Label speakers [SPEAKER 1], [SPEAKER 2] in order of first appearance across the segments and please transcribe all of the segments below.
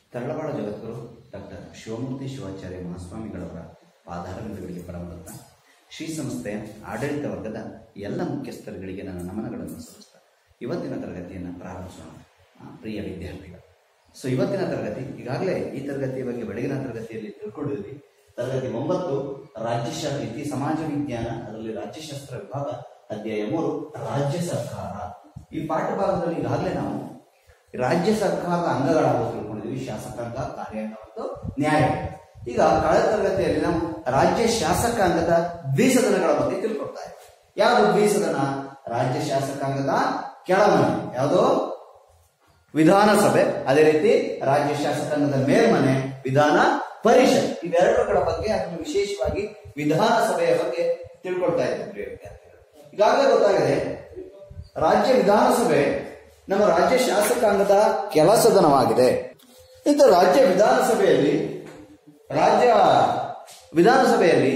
[SPEAKER 1] ತರಳವಾಡ ಜಗದ್ಗುರು ಡಾಕ್ಟರ್ ಶಿವಮೂರ್ತಿ ಶಿವಾಚಾರ್ಯ ಮಹಾಸ್ವಾಮಿಗಳವರ ಪಾದಾರವಿಂದಗಳಿಗೆ ಪರಮದತ್ತ ಶ್ರೀ ಸಂಸ್ಥೆಯ ಆಡಳಿತ ವರ್ಗದ ಎಲ್ಲ ಮುಖ್ಯಸ್ಥರುಗಳಿಗೆ ನನ್ನ ನಮನಗಳನ್ನು ಸಲ್ಲಿಸ್ತಾ ಇವತ್ತಿನ ತರಗತಿಯನ್ನು ಪ್ರಾರಂಭಿಸೋಣ ಆ, ಪ್ರಿಯ ವಿದ್ಯಾರ್ಥಿಗಳು ಸೊ ಇವತ್ತಿನ ತರಗತಿ ಈಗಾಗಲೇ ಈ ತರಗತಿಯ ಬಗ್ಗೆ ಬೆಳಗಿನ ತರಗತಿಯಲ್ಲಿ ತಿಳ್ಕೊಂಡಿದ್ವಿ ತರಗತಿ ಒಂಬತ್ತು ರಾಜ್ಯಶಾಸ್ತ್ರ ಇತಿ ಸಮಾಜ ವಿಜ್ಞಾನ ಅದರಲ್ಲಿ ರಾಜ್ಯಶಾಸ್ತ್ರ ವಿಭಾಗ ಅಧ್ಯಾಯ ಮೂರು ರಾಜ್ಯ ಸರ್ಕಾರ ಈ ಪಾಠ ಭಾಗದಲ್ಲಿ ಈಗಾಗಲೇ ನಾವು ರಾಜ್ಯ ಸರ್ಕಾರದ ಅಂಗಗಳಾಗಿ ತಿಳ್ಕೊಂಡಿದ್ವಿ ಶಾಸಕಾಂಗ ಕಾರ್ಯಾಂಗ ಮತ್ತು ನ್ಯಾಯಾಂಗ ಈಗ ಕಳೆದ ತರಗತಿಯಲ್ಲಿ ನಾವು ರಾಜ್ಯ ಶಾಸಕಾಂಗದ ದ್ವಿಸದನಗಳ ಬಗ್ಗೆ ತಿಳ್ಕೊಳ್ತಾ ಇದ್ವಿ ಯಾವುದು ದ್ವಿಸದನ ರಾಜ್ಯ ಶಾಸಕಾಂಗದ ಕೆಳಮನೆ ಯಾವುದು ವಿಧಾನಸಭೆ ಅದೇ ರೀತಿ ರಾಜ್ಯ ಶಾಸಕಾಂಗದ ಮೇಲ್ಮನೆ ವಿಧಾನ ಪರಿಷತ್ ಇವೆರಡರ ಬಗ್ಗೆ ಅದನ್ನು ವಿಶೇಷವಾಗಿ ವಿಧಾನಸಭೆಯ ಬಗ್ಗೆ ತಿಳ್ಕೊಳ್ತಾ ಇದ್ದೀವಿ ಪ್ರಿಯ ವಿದ್ಯಾರ್ಥಿಗಳು ಈಗಾಗಲೇ ಗೊತ್ತಾಗಿದೆ ರಾಜ್ಯ ವಿಧಾನಸಭೆ ನಮ್ಮ ರಾಜ್ಯ ಶಾಸಕಾಂಗದ ಕೆಲಸದನವಾಗಿದೆ ಇಂಥ ರಾಜ್ಯ ವಿಧಾನಸಭೆಯಲ್ಲಿ ರಾಜ್ಯ ವಿಧಾನಸಭೆಯಲ್ಲಿ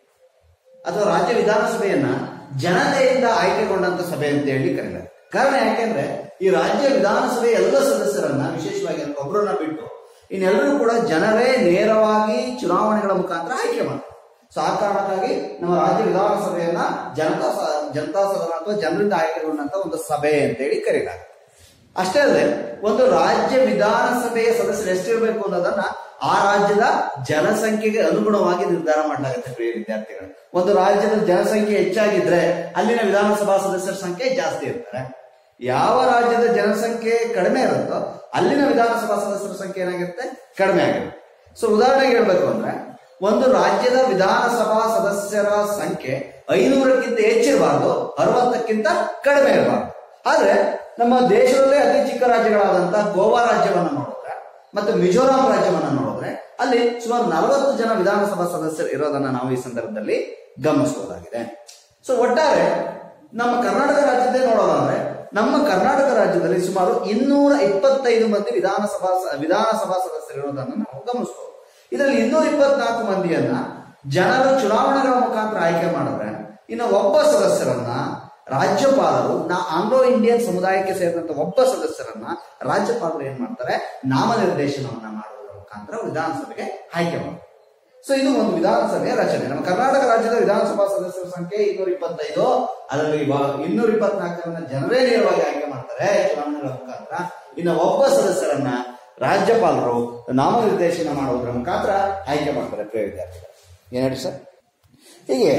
[SPEAKER 1] ಅಥವಾ ರಾಜ್ಯ ವಿಧಾನಸಭೆಯನ್ನ ಜನತೆಯಿಂದ ಆಯ್ಕೆಗೊಂಡಂತ ಸಭೆ ಅಂತ ಹೇಳಿ ಕರೀತಾರೆ ಕಾರಣ ಯಾಕೆಂದ್ರೆ ಈ ರಾಜ್ಯ ವಿಧಾನಸಭೆ ಎಲ್ಲ ಸದಸ್ಯರನ್ನ ವಿಶೇಷವಾಗಿ ಒಬ್ಬರನ್ನ ಬಿಟ್ಟು ಇನ್ನೆಲ್ಲರೂ ಕೂಡ ಜನರೇ ನೇರವಾಗಿ ಚುನಾವಣೆಗಳ ಮುಖಾಂತರ ಆಯ್ಕೆ ಮಾಡ್ತಾರೆ ಸೊ ಆ ಕಾರಣಕ್ಕಾಗಿ ನಮ್ಮ ರಾಜ್ಯ ವಿಧಾನಸಭೆಯನ್ನ ಜನತಾ ಸ- ಜನತಾ ಸದನ ಅಥವಾ ಜನರಿಂದ ಆಯ್ಕೆಗೊಂಡಂತ ಒಂದು ಸಭೆ ಅಂತ ಹೇಳಿ ಕರೀತಾರೆ ಅಷ್ಟೇ ಅಲ್ಲದೆ ಒಂದು ರಾಜ್ಯ ವಿಧಾನಸಭೆಯ ಸದಸ್ಯರು ಎಷ್ಟಿರಬೇಕು ಅನ್ನೋದನ್ನ ಆ ರಾಜ್ಯದ ಜನಸಂಖ್ಯೆಗೆ ಅನುಗುಣವಾಗಿ ನಿರ್ಧಾರ ಮಾಡಲಾಗುತ್ತೆ ಪ್ರಿಯ ವಿದ್ಯಾರ್ಥಿಗಳು ಒಂದು ರಾಜ್ಯದ ಜನಸಂಖ್ಯೆ ಹೆಚ್ಚಾಗಿದ್ರೆ ಅಲ್ಲಿನ ವಿಧಾನಸಭಾ ಸದಸ್ಯರ ಸಂಖ್ಯೆ ಜಾಸ್ತಿ ಇರ್ತಾರೆ ಯಾವ ರಾಜ್ಯದ ಜನಸಂಖ್ಯೆ ಕಡಿಮೆ ಇರುತ್ತೋ ಅಲ್ಲಿನ ವಿಧಾನಸಭಾ ಸದಸ್ಯರ ಸಂಖ್ಯೆ ಏನಾಗಿರುತ್ತೆ ಕಡಿಮೆ ಆಗಿರುತ್ತೆ ಸೊ ಉದಾಹರಣೆಗೆ ಹೇಳ್ಬೇಕು ಅಂದ್ರೆ ಒಂದು ರಾಜ್ಯದ ವಿಧಾನಸಭಾ ಸದಸ್ಯರ ಸಂಖ್ಯೆ ಐನೂರಕ್ಕಿಂತ ಹೆಚ್ಚಿರಬಾರ್ದು ಅರವತ್ತಕ್ಕಿಂತ ಕಡಿಮೆ ಇರಬಾರ್ದು ಆದ್ರೆ ನಮ್ಮ ದೇಶದಲ್ಲೇ ಅತಿ ಚಿಕ್ಕ ರಾಜ್ಯಗಳಾದಂತ ಗೋವಾ ರಾಜ್ಯವನ್ನ ನೋಡಿದ್ರೆ ಮತ್ತು ಮಿಜೋರಾಂ ರಾಜ್ಯವನ್ನ ನೋಡಿದ್ರೆ ಅಲ್ಲಿ ಸುಮಾರು ನಲವತ್ತು ಜನ ವಿಧಾನಸಭಾ ಸದಸ್ಯರು ಇರೋದನ್ನ ನಾವು ಈ ಸಂದರ್ಭದಲ್ಲಿ ಗಮನಿಸಬಹುದಾಗಿದೆ ಸೊ ಒಟ್ಟಾರೆ ನಮ್ಮ ಕರ್ನಾಟಕ ರಾಜ್ಯದೇ ನೋಡೋದಾದ್ರೆ ನಮ್ಮ ಕರ್ನಾಟಕ ರಾಜ್ಯದಲ್ಲಿ ಸುಮಾರು ಇನ್ನೂರ ಇಪ್ಪತ್ತೈದು ಮಂದಿ ವಿಧಾನಸಭಾ ವಿಧಾನಸಭಾ ಸದಸ್ಯರು ಇರೋದನ್ನು ನಾವು ಗಮನಿಸಬಹುದು ಇದರಲ್ಲಿ ಇನ್ನೂರ ಇಪ್ಪತ್ನಾಲ್ಕು ಮಂದಿಯನ್ನ ಜನರು ಚುನಾವಣೆಗಳ ಮುಖಾಂತರ ಆಯ್ಕೆ ಮಾಡಿದ್ರೆ ಇನ್ನು ಒಬ್ಬ ಸದಸ್ಯರನ್ನ ರಾಜ್ಯಪಾಲರು ನಾ ಆಂಗ್ಲೋ ಇಂಡಿಯನ್ ಸಮುದಾಯಕ್ಕೆ ಸೇರಿದಂತ ಒಬ್ಬ ಸದಸ್ಯರನ್ನ ರಾಜ್ಯಪಾಲರು ಏನ್ ಮಾಡ್ತಾರೆ ನಾಮನಿರ್ದೇಶನವನ್ನ ಮಾಡುವುದರ ಮುಖಾಂತರ ವಿಧಾನಸಭೆಗೆ ಆಯ್ಕೆ ಮಾಡ್ತಾರೆ ಸೊ ಇದು ಒಂದು ವಿಧಾನಸಭೆಯ ರಚನೆ ನಮ್ಮ ಕರ್ನಾಟಕ ರಾಜ್ಯದ ವಿಧಾನಸಭಾ ಸದಸ್ಯರ ಸಂಖ್ಯೆ ಇನ್ನೂರ ಇಪ್ಪತ್ತೈದು ಅದರಲ್ಲಿ ಇನ್ನೂರ ಇಪ್ಪತ್ನಾಲ್ಕರನ್ನ ಜನರೇ ನೇರವಾಗಿ ಆಯ್ಕೆ ಮಾಡ್ತಾರೆ ಚುನಾವಣೆಗಳ ಮುಖಾಂತರ ಇನ್ನು ಒಬ್ಬ ಸದಸ್ಯರನ್ನ ರಾಜ್ಯಪಾಲರು ನಾಮನಿರ್ದೇಶನ ಮಾಡುವುದರ ಮುಖಾಂತರ ಆಯ್ಕೆ ಮಾಡ್ತಾರೆ ಪ್ರಿಯ ವಿದ್ಯಾರ್ಥಿಗಳು ಏನ್ ಹೇಳಿ ಸರ್ ಹೀಗೆ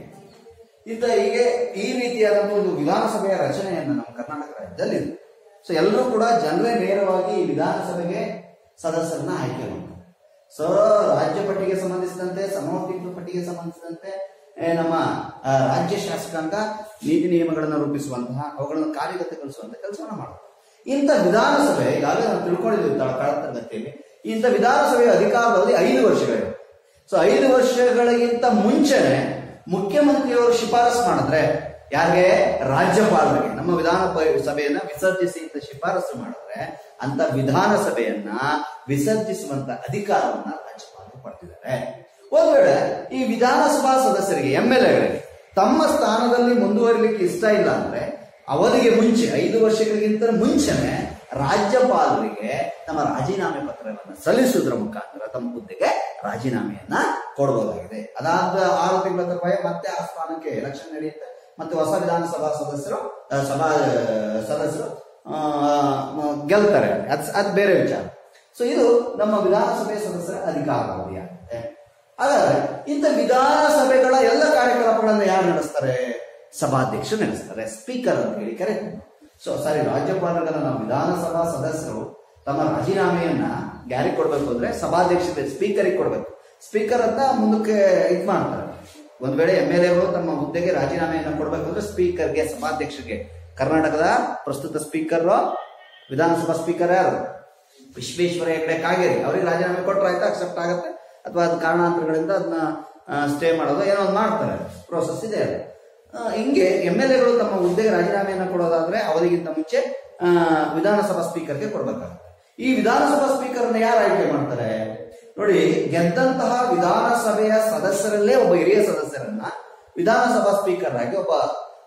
[SPEAKER 1] ಇಂಥ ಹೀಗೆ ಈ ರೀತಿಯಾದಂಥ ಒಂದು ವಿಧಾನಸಭೆಯ ರಚನೆಯನ್ನು ನಮ್ಮ ಕರ್ನಾಟಕ ರಾಜ್ಯದಲ್ಲಿ ಇದೆ ಸೊ ಎಲ್ಲರೂ ಕೂಡ ಜನರೇ ನೇರವಾಗಿ ಈ ವಿಧಾನಸಭೆಗೆ ಸದಸ್ಯರನ್ನ ಆಯ್ಕೆ ಮಾಡ್ತಾರೆ ಸೊ ರಾಜ್ಯ ಪಟ್ಟಿಗೆ ಸಂಬಂಧಿಸಿದಂತೆ ಸಮವರ್ತಿತ್ವ ಪಟ್ಟಿಗೆ ಸಂಬಂಧಿಸಿದಂತೆ ಏ, ನಮ್ಮ ಆ, ರಾಜ್ಯ ಶಾಸಕಾಂಗ ನೀತಿ ನಿಯಮಗಳನ್ನು ರೂಪಿಸುವಂತಹ ಅವುಗಳನ್ನು ಕಾರ್ಯಗತಗೊಳಿಸುವಂತ ಕೆಲಸವನ್ನು ಮಾಡುತ್ತೆ ಇಂಥ ವಿಧಾನಸಭೆ ಈಗಾಗಲೇ ನಾವು ತಿಳ್ಕೊಂಡಿದ್ದೀವಿ ತ- ಕಳೆದ ತರಗತಿಯಲ್ಲಿ ಇಂಥ ವಿಧಾನಸಭೆಯ ಅಧಿಕಾರದಲ್ಲಿ ಐದು ವರ್ಷಗಳಿವೆ ಸೊ ಐದು ವರ್ಷಗಳಿಗಿಂತ ಮುಂಚೆನೆ ಮುಖ್ಯಮಂತ್ರಿಯವರು ಶಿಫಾರಸ್ ಮಾಡಿದ್ರೆ ಯಾರಿಗೆ ರಾಜ್ಯಪಾಲರಿಗೆ ನಮ್ಮ ವಿಧಾನ ಪ- ಸಭೆಯನ್ನ ವಿಸರ್ಜಿಸಿ ಅಂತ ಶಿಫಾರಸು ಮಾಡಿದ್ರೆ ಅಂತ ವಿಧಾನಸಭೆಯನ್ನ ವಿಸರ್ಜಿಸುವಂತ ಅಧಿಕಾರವನ್ನ ರಾಜ್ಯಪಾಲರು ಪಡೆದಿದ್ದಾರೆ ಒಂದ್ ವೇಳೆ ಈ ವಿಧಾನಸಭಾ ಸದಸ್ಯರಿಗೆ ಎಂ ಎಲ್ ಎಗಳಿಗೆ ತಮ್ಮ ಸ್ಥಾನದಲ್ಲಿ ಮುಂದುವರಿಲಿಕ್ಕೆ ಇಷ್ಟ ಇಲ್ಲ ಅಂದ್ರೆ ಅವಧಿಗೆ ಮುಂಚೆ ಐದು ವರ್ಷಗಳಿಗಿಂತ ಮುಂಚೆನೆ ರಾಜ್ಯಪಾಲರಿಗೆ ತಮ್ಮ ರಾಜೀನಾಮೆ ಪತ್ರವನ್ನು ಸಲ್ಲಿಸುವುದರ ಮುಖಾಂತರ ತಮ್ಮ ಹುದ್ದೆಗೆ ರಾಜೀನಾಮೆಯನ್ನ ಕೊಡಬಹುದಾಗಿದೆ ಅದಾದ ಆರು ತಿಂಗಳ ತರುವಾಯ ಮತ್ತೆ ಆ ಸ್ಥಾನಕ್ಕೆ ಎಲೆಕ್ಷನ್ ನಡೆಯುತ್ತೆ ಮತ್ತೆ ಹೊಸ ವಿಧಾನಸಭಾ ಸದಸ್ಯರು ಆ, ಸಭಾ ಆ, ಸದಸ್ಯರು ಆ, ಗೆಲ್ತಾರೆ ಅದ್ ಅದ್ ಬೇರೆ ವಿಚಾರ ಸೊ ಇದು ನಮ್ಮ ವಿಧಾನಸಭೆ ಸದಸ್ಯರ ಅಧಿಕಾರಾವಧಿಯಾಗುತ್ತೆ ಹಾಗಾದ್ರೆ ಇಂಥ ವಿಧಾನಸಭೆಗಳ ಎಲ್ಲ ಕಾರ್ಯಕಲಾಪಗಳನ್ನು ಯಾರು ನಡೆಸ್ತಾರೆ ಸಭಾಧ್ಯಕ್ಷರು ನಡೆಸ್ತಾರೆ ಸ್ಪೀಕರ್ ಅಂತ ಹೇಳಿ ಕರೀತಾರೆ ಸೊ ಸಾರಿ ರಾಜ್ಯಪಾಲರನ್ನ ನಾವು ವಿಧಾನಸಭಾ ಸದಸ್ಯರು ತಮ್ಮ ರಾಜೀನಾಮೆಯನ್ನ ಯಾರಿಗೆ ಕೊಡ್ಬೇಕು ಅಂದ್ರೆ ಸಭಾಧ್ಯಕ್ಷ ಸ್ಪೀಕರಿಗೆ ಕೊಡ್ಬೇಕು ಸ್ಪೀಕರ್ ಅಂತ ಮುಂದಕ್ಕೆ ಇದ್ ಮಾಡ್ತಾರೆ ಒಂದ್ ವೇಳೆ ಎಂ ಎಲ್ ಎಗಳು ತಮ್ಮ ಹುದ್ದೆಗೆ ರಾಜೀನಾಮೆಯನ್ನ ಕೊಡ್ಬೇಕು ಅಂದ್ರೆ ಸ್ಪೀಕರ್ಗೆ ಸಭಾಧ್ಯಕ್ಷರಿಗೆ ಕರ್ನಾಟಕದ ಪ್ರಸ್ತುತ ಸ್ಪೀಕರ್ ವಿಧಾನಸಭಾ ಸ್ಪೀಕರ್ ಯಾರು ವಿಶ್ವೇಶ್ವರ ಹೆಗಡೆ ಕಾಗೇರಿ ಅವ್ರಿಗೆ ರಾಜೀನಾಮೆ ಕೊಟ್ಟರೆ ಆಯ್ತಾ ಅಕ್ಸೆಪ್ಟ್ ಆಗುತ್ತೆ ಅಥವಾ ಅದು ಕಾರಣಾಂತರಗಳಿಂದ ಅದನ್ನ ಸ್ಟೇ ಮಾಡೋದು ಏನೋ ಒಂದು ಮಾಡ್ತಾರೆ ಪ್ರೋಸೆಸ್ ಇದೆ ಅದು ಆ, ಹಿಂಗೆ ಎಂ ಎಲ್ ಎಗಳು ತಮ್ಮ ಹುದ್ದೆಗೆ ರಾಜೀನಾಮೆಯನ್ನು ಕೊಡೋದಾದ್ರೆ ಅವರಿಗಿಂತ ಮುಂಚೆ ಆ, ವಿಧಾನಸಭಾ ಸ್ಪೀಕರ್ಗೆ ಕೊಡಬೇಕಾಗುತ್ತೆ ಈ ವಿಧಾನಸಭಾ ಸ್ಪೀಕರ್ ಅನ್ನ ಯಾರು ಆಯ್ಕೆ ಮಾಡ್ತಾರೆ ನೋಡಿ ಗೆದ್ದಂತಹ ವಿಧಾನಸಭೆಯ ಸದಸ್ಯರಲ್ಲೇ ಒಬ್ಬ ಹಿರಿಯ ಸದಸ್ಯರನ್ನ ವಿಧಾನಸಭಾ ಸ್ಪೀಕರ್ ಆಗಿ ಒಬ್ಬ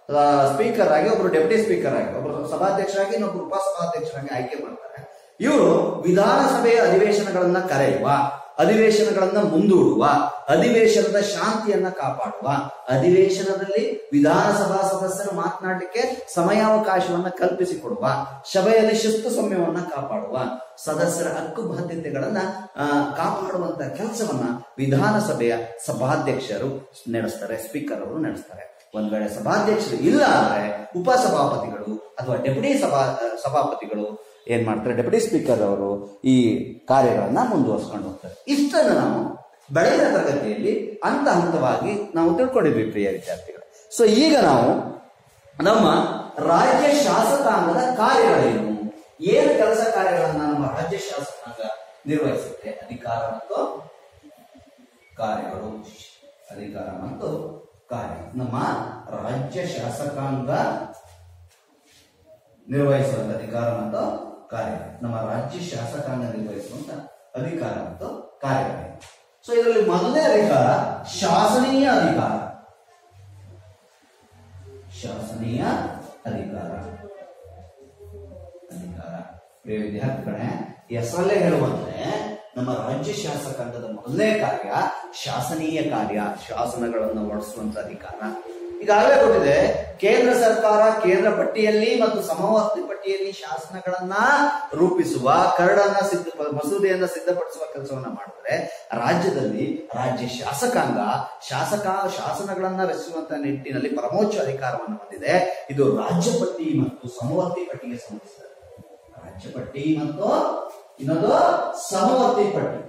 [SPEAKER 1] ಸ್ಪೀಕರ್ ಆಗಿ ಒಬ್ರು ಡೆಪ್ಯೂಟಿ ಸ್ಪೀಕರ್ ಆಗಿ ಒಬ್ರು ಸಭಾಧ್ಯಕ್ಷರಾಗಿ ಇನ್ನೊಬ್ರು ಉಪಸಭಾಧ್ಯಕ್ಷರಾಗಿ ಆಯ್ಕೆ ಮಾಡ್ತಾರೆ ಇವರು ವಿಧಾನಸಭೆಯ ಅಧಿವೇಶನಗಳನ್ನ ಕರೆಯುವ ಅಧಿವೇಶನಗಳನ್ನ ಮುಂದೂಡುವ ಅಧಿವೇಶನದ ಶಾಂತಿಯನ್ನ ಕಾಪಾಡುವ ಅಧಿವೇಶನದಲ್ಲಿ ವಿಧಾನಸಭಾ ಸದಸ್ಯರು ಮಾತನಾಡಲಿಕ್ಕೆ ಸಮಯಾವಕಾಶವನ್ನ ಕಲ್ಪಿಸಿಕೊಡುವ ಸಭೆಯಲ್ಲಿ ಶಿಸ್ತು ಸೌಮ್ಯವನ್ನ ಕಾಪಾಡುವ ಸದಸ್ಯರ ಹಕ್ಕು ಬಾಧ್ಯತೆಗಳನ್ನ ಆ, ಕಾಪಾಡುವಂತ ಕೆಲಸವನ್ನ ವಿಧಾನಸಭೆಯ ಸಭಾಧ್ಯಕ್ಷರು ನಡೆಸ್ತಾರೆ ಸ್ಪೀಕರ್ ಅವರು ನಡೆಸ್ತಾರೆ ಒಂದ್ ವೇಳೆ ಸಭಾಧ್ಯಕ್ಷರು ಇಲ್ಲ ಅಂದ್ರೆ ಉಪಸಭಾಪತಿಗಳು ಅಥವಾ ಡೆಪ್ಯೂಟಿ ಸಭಾ ಸಭಾಪತಿಗಳು ಏನ್ ಮಾಡ್ತಾರೆ ಡೆಪ್ಯೂಟಿ ಸ್ಪೀಕರ್ ಅವರು ಈ ಕಾರ್ಯಗಳನ್ನ ಮುಂದುವರ್ಸ್ಕೊಂಡು ಹೋಗ್ತಾರೆ ಇಷ್ಟನ್ನು ನಾವು ಬೆಳೆದ ತರಗತಿಯಲ್ಲಿ ಹಂತ ಹಂತವಾಗಿ ನಾವು ತಿಳ್ಕೊಂಡಿದ್ವಿ ಪ್ರಿಯ ವಿದ್ಯಾರ್ಥಿಗಳು ಸೊ ಈಗ ನಾವು ನಮ್ಮ ರಾಜ್ಯ ಶಾಸಕಾಂಗದ ಕಾರ್ಯಗಳೇನು ಏನು ಕೆಲಸ ಕಾರ್ಯಗಳನ್ನ ನಮ್ಮ ರಾಜ್ಯ ಶಾಸಕಾಂಗ ನಿರ್ವಹಿಸುತ್ತೆ ಅಧಿಕಾರ ಮತ್ತು ಕಾರ್ಯಗಳು ಅಧಿಕಾರ ಮತ್ತು ಕಾರ್ಯ ನಮ್ಮ ರಾಜ್ಯ ಶಾಸಕಾಂಗ ನಿರ್ವಹಿಸುವಂತ ಅಧಿಕಾರ ಮತ್ತು ಕಾರ್ಯ ನಮ್ಮ ರಾಜ್ಯ ಶಾಸಕಾಂಗ ನಿರ್ವಹಿಸುವಂತ ಅಧಿಕಾರ ಮತ್ತು ಕಾರ್ಯಗಳು ಸೊ ಇದರಲ್ಲಿ ಮೊದಲನೇ ಅಧಿಕಾರ ಶಾಸನೀಯ ಅಧಿಕಾರ ಶಾಸನೀಯ ಅಧಿಕಾರ ಅಧಿಕಾರ ಪ್ರಿಯ ವಿದ್ಯಾರ್ಥಿಗಳೇ ಹೆಸರಲ್ಲೇ ಹೇಳುವಂತೆ ನಮ್ಮ ರಾಜ್ಯ ಶಾಸಕಾಂಗದ ಮೊದಲನೇ ಕಾರ್ಯ ಶಾಸನೀಯ ಕಾರ್ಯ ಶಾಸನಗಳನ್ನು ಹೊರಡಿಸುವಂತ ಅಧಿಕಾರ ಈಗಾಗಲೇ ಕೊಟ್ಟಿದೆ ಕೇಂದ್ರ ಸರ್ಕಾರ ಕೇಂದ್ರ ಪಟ್ಟಿಯಲ್ಲಿ ಮತ್ತು ಸಮವರ್ತಿ ಪಟ್ಟಿಯಲ್ಲಿ ಶಾಸನಗಳನ್ನ ರೂಪಿಸುವ ಕರಡನ್ನ ಸಿದ್ಧ ಮಸೂದೆಯನ್ನ ಸಿದ್ಧಪಡಿಸುವ ಕೆಲಸವನ್ನ ಮಾಡಿದ್ರೆ ರಾಜ್ಯದಲ್ಲಿ ರಾಜ್ಯ ಶಾಸಕಾಂಗ ಶಾಸಕ ಶಾಸನಗಳನ್ನ ರಚಿಸುವಂತ ನಿಟ್ಟಿನಲ್ಲಿ ಪರಮೋಚ್ಚ ಅಧಿಕಾರವನ್ನು ಹೊಂದಿದೆ ಇದು ರಾಜ್ಯ ಪಟ್ಟಿ ಮತ್ತು ಸಮವರ್ತಿ ಪಟ್ಟಿಗೆ ಸಂಬಂಧಿಸಿದೆ ರಾಜ್ಯ ಪಟ್ಟಿ ಮತ್ತು ಇನ್ನೊಂದು ಸಮವರ್ತಿ ಪಟ್ಟಿ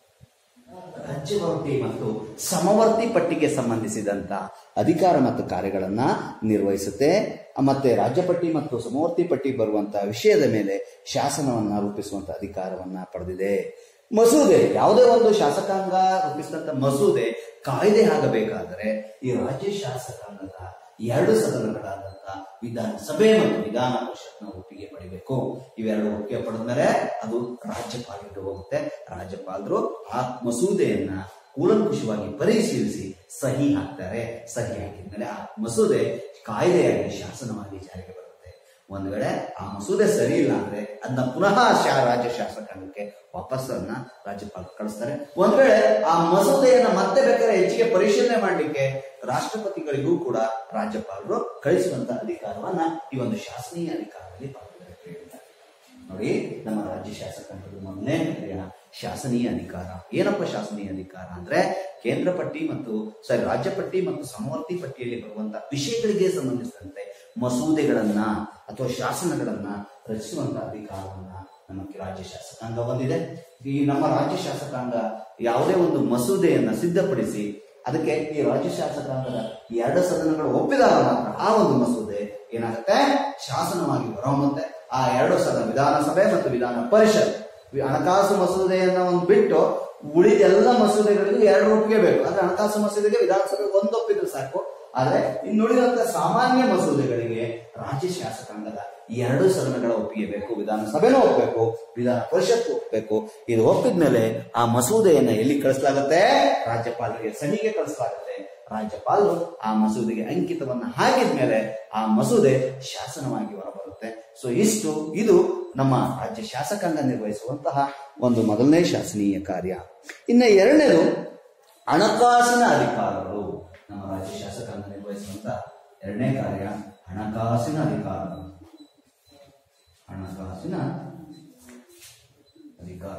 [SPEAKER 1] ರಾಜ್ಯವರ್ತಿ ಮತ್ತು ಸಮವರ್ತಿ ಪಟ್ಟಿಗೆ ಸಂಬಂಧಿಸಿದಂತ ಅಧಿಕಾರ ಮತ್ತು ಕಾರ್ಯಗಳನ್ನ ನಿರ್ವಹಿಸುತ್ತೆ ಮತ್ತೆ ರಾಜ್ಯ ಪಟ್ಟಿ ಮತ್ತು ಸಮವರ್ತಿ ಪಟ್ಟಿ ಬರುವಂತಹ ವಿಷಯದ ಮೇಲೆ ಶಾಸನವನ್ನ ರೂಪಿಸುವಂತ ಅಧಿಕಾರವನ್ನ ಪಡೆದಿದೆ ಮಸೂದೆ ಯಾವುದೇ ಒಂದು ಶಾಸಕಾಂಗ ರೂಪಿಸಿದಂತ ಮಸೂದೆ ಕಾಯ್ದೆ ಆಗಬೇಕಾದರೆ ಈ ರಾಜ್ಯ ಶಾಸಕಾಂಗದ ಎರಡು ಸದನಗಳಾದಂತ ವಿಧಾನಸಭೆ ಮತ್ತು ವಿಧಾನ ಪರಿಷತ್ನ ಒಪ್ಪಿಗೆ ಪಡಿಬೇಕು ಇವೆರಡು ಒಪ್ಪಿಗೆ ಪಡೆದ್ಮೇಲೆ ಅದು ರಾಜ್ಯಪಾಲರಿಗೆ ಹೋಗುತ್ತೆ ರಾಜ್ಯಪಾಲರು ಆ ಮಸೂದೆಯನ್ನ ಕೂಲಂಕುಷವಾಗಿ ಪರಿಶೀಲಿಸಿ ಸಹಿ ಹಾಕ್ತಾರೆ ಸಹಿ ಹಾಕಿದ್ಮೇಲೆ ಆ ಮಸೂದೆ ಕಾಯ್ದೆಯಾಗಿ ಶಾಸನವಾಗಿ ಜಾರಿಗೆ ಬರುತ್ತೆ ಒಂದ್ ವೇಳೆ ಆ ಮಸೂದೆ ಸರಿ ಇಲ್ಲ ಅಂದ್ರೆ ಅದನ್ನ ಪುನಃ ಶಾ ರಾಜ್ಯ ಶಾಸಕಾಂಗಕ್ಕೆ ವಾಪಸ್ ಅದನ್ನ ರಾಜ್ಯಪಾಲರು ಕಳಿಸ್ತಾರೆ ಒಂದ್ ವೇಳೆ ಆ ಮಸೂದೆಯನ್ನ ಮತ್ತೆ ಬೇಕಾದ್ರೆ ಹೆಚ್ಚಿಗೆ ಪರಿಶೀಲನೆ ಮಾಡ್ಲಿಕ್ಕೆ ರಾಷ್ಟ್ರಪತಿಗಳಿಗೂ ಕೂಡ ರಾಜ್ಯಪಾಲರು ಕಳಿಸುವಂತ ಅಧಿಕಾರವನ್ನ ಈ ಒಂದು ಶಾಸನೀಯ ಅಧಿಕಾರದಲ್ಲಿ ಪಡೆದಿದ್ದಾರೆ ಪ್ರಿಯರೇ. ನೋಡಿ ನಮ್ಮ ರಾಜ್ಯ ಶಾಸಕಾಂಗದ ಮೊದಲನೇ ಕಾರ್ಯ ಶಾಸನೀಯ ಅಧಿಕಾರ ಏನಪ್ಪ ಶಾಸನೀಯ ಅಧಿಕಾರ ಅಂದ್ರೆ ಕೇಂದ್ರ ಪಟ್ಟಿ ಮತ್ತು ಸಾರಿ ರಾಜ್ಯ ಪಟ್ಟಿ ಮತ್ತು ಸಮವರ್ತಿ ಪಟ್ಟಿಯಲ್ಲಿ ಬರುವಂತ ವಿಷಯಗಳಿಗೆ ಸಂಬಂಧಿಸಿದಂತೆ ಮಸೂದೆಗಳನ್ನ ಅಥವಾ ಶಾಸನಗಳನ್ನ ರಚಿಸುವಂತ ಅಧಿಕಾರವನ್ನ ನಮ್ಮ ರಾಜ್ಯ ಶಾಸಕಾಂಗ ಹೊಂದಿದೆ ಈ ನಮ್ಮ ರಾಜ್ಯ ಶಾಸಕಾಂಗ ಯಾವುದೇ ಒಂದು ಮಸೂದೆಯನ್ನ ಸಿದ್ಧಪಡಿಸಿ ಅದಕ್ಕೆ ಈ ರಾಜ್ಯ ಶಾಸಕಾಂಗದ ಎರಡು ಸದನಗಳು ಒಪ್ಪಿದಾಗ ಮಾತ್ರ ಆ ಒಂದು ಮಸೂದೆ ಏನಾಗುತ್ತೆ ಶಾಸನವಾಗಿ ಹೊರಹೊಮ್ಮುತ್ತೆ ಆ ಎರಡು ಸದನ ವಿಧಾನಸಭೆ ಮತ್ತು ವಿಧಾನ ಪರಿಷತ್ ವಿ- ಹಣಕಾಸು ಮಸೂದೆಯನ್ನ ಒಂದು ಬಿಟ್ಟು ಉಳಿದ ಎಲ್ಲ ಮಸೂದೆಗಳಿಗೂ ಎರಡು ಒಪ್ಪಿಗೆ ಬೇಕು ಆದ್ರೆ ಹಣಕಾಸು ಮಸೂದೆಗೆ ವಿಧಾನಸಭೆ ಒಂದು ಒಪ್ಪಿದ್ರೆ ಸಾಕು ಆದ್ರೆ ಇನ್ನುಳಿದಂತ ಸಾಮಾನ್ಯ ಮಸೂದೆಗಳಿಗೆ ರಾಜ್ಯ ಶಾಸಕಾಂಗದ ಎರಡು ಸದನಗಳ ಒಪ್ಪಿಗೆ ಬೇಕು ವಿಧಾನಸಭೆನೂ ಒಪ್ಪಬೇಕು ವಿಧಾನ ಪರಿಷತ್ ಒಪ್ಪಬೇಕು ಇದು ಒಪ್ಪಿದ್ಮೇಲೆ ಆ ಮಸೂದೆಯನ್ನ ಎಲ್ಲಿ ಕಳಿಸಲಾಗುತ್ತೆ ರಾಜ್ಯಪಾಲರಿಗೆ ಸಹಿಗೆ ಕಳಿಸಲಾಗುತ್ತೆ ರಾಜ್ಯಪಾಲರು ಆ ಮಸೂದೆಗೆ ಅಂಕಿತವನ್ನ ಹಾಕಿದ್ಮೇಲೆ ಆ ಮಸೂದೆ ಶಾಸನವಾಗಿ ಹೊರಬರುತ್ತೆ ಸೊ ಇಷ್ಟು ಇದು ನಮ್ಮ ರಾಜ್ಯ ಶಾಸಕಾಂಗ ನಿರ್ವಹಿಸುವಂತಹ ಒಂದು ಮೊದಲನೇ ಶಾಸನೀಯ ಕಾರ್ಯ ಇನ್ನ ಎರಡನೇದು ಹಣಕಾಸಿನ ಅಧಿಕಾರಗಳು ನಮ್ಮ ರಾಜ್ಯ ಶಾಸಕಾಂಗ ನಿರ್ವಹಿಸುವಂತಹ ಎರಡನೇ ಕಾರ್ಯ ಹಣಕಾಸಿನ ಅಧಿಕಾರಗಳು ಹಣಕಾಸಿನ ಅಧಿಕಾರ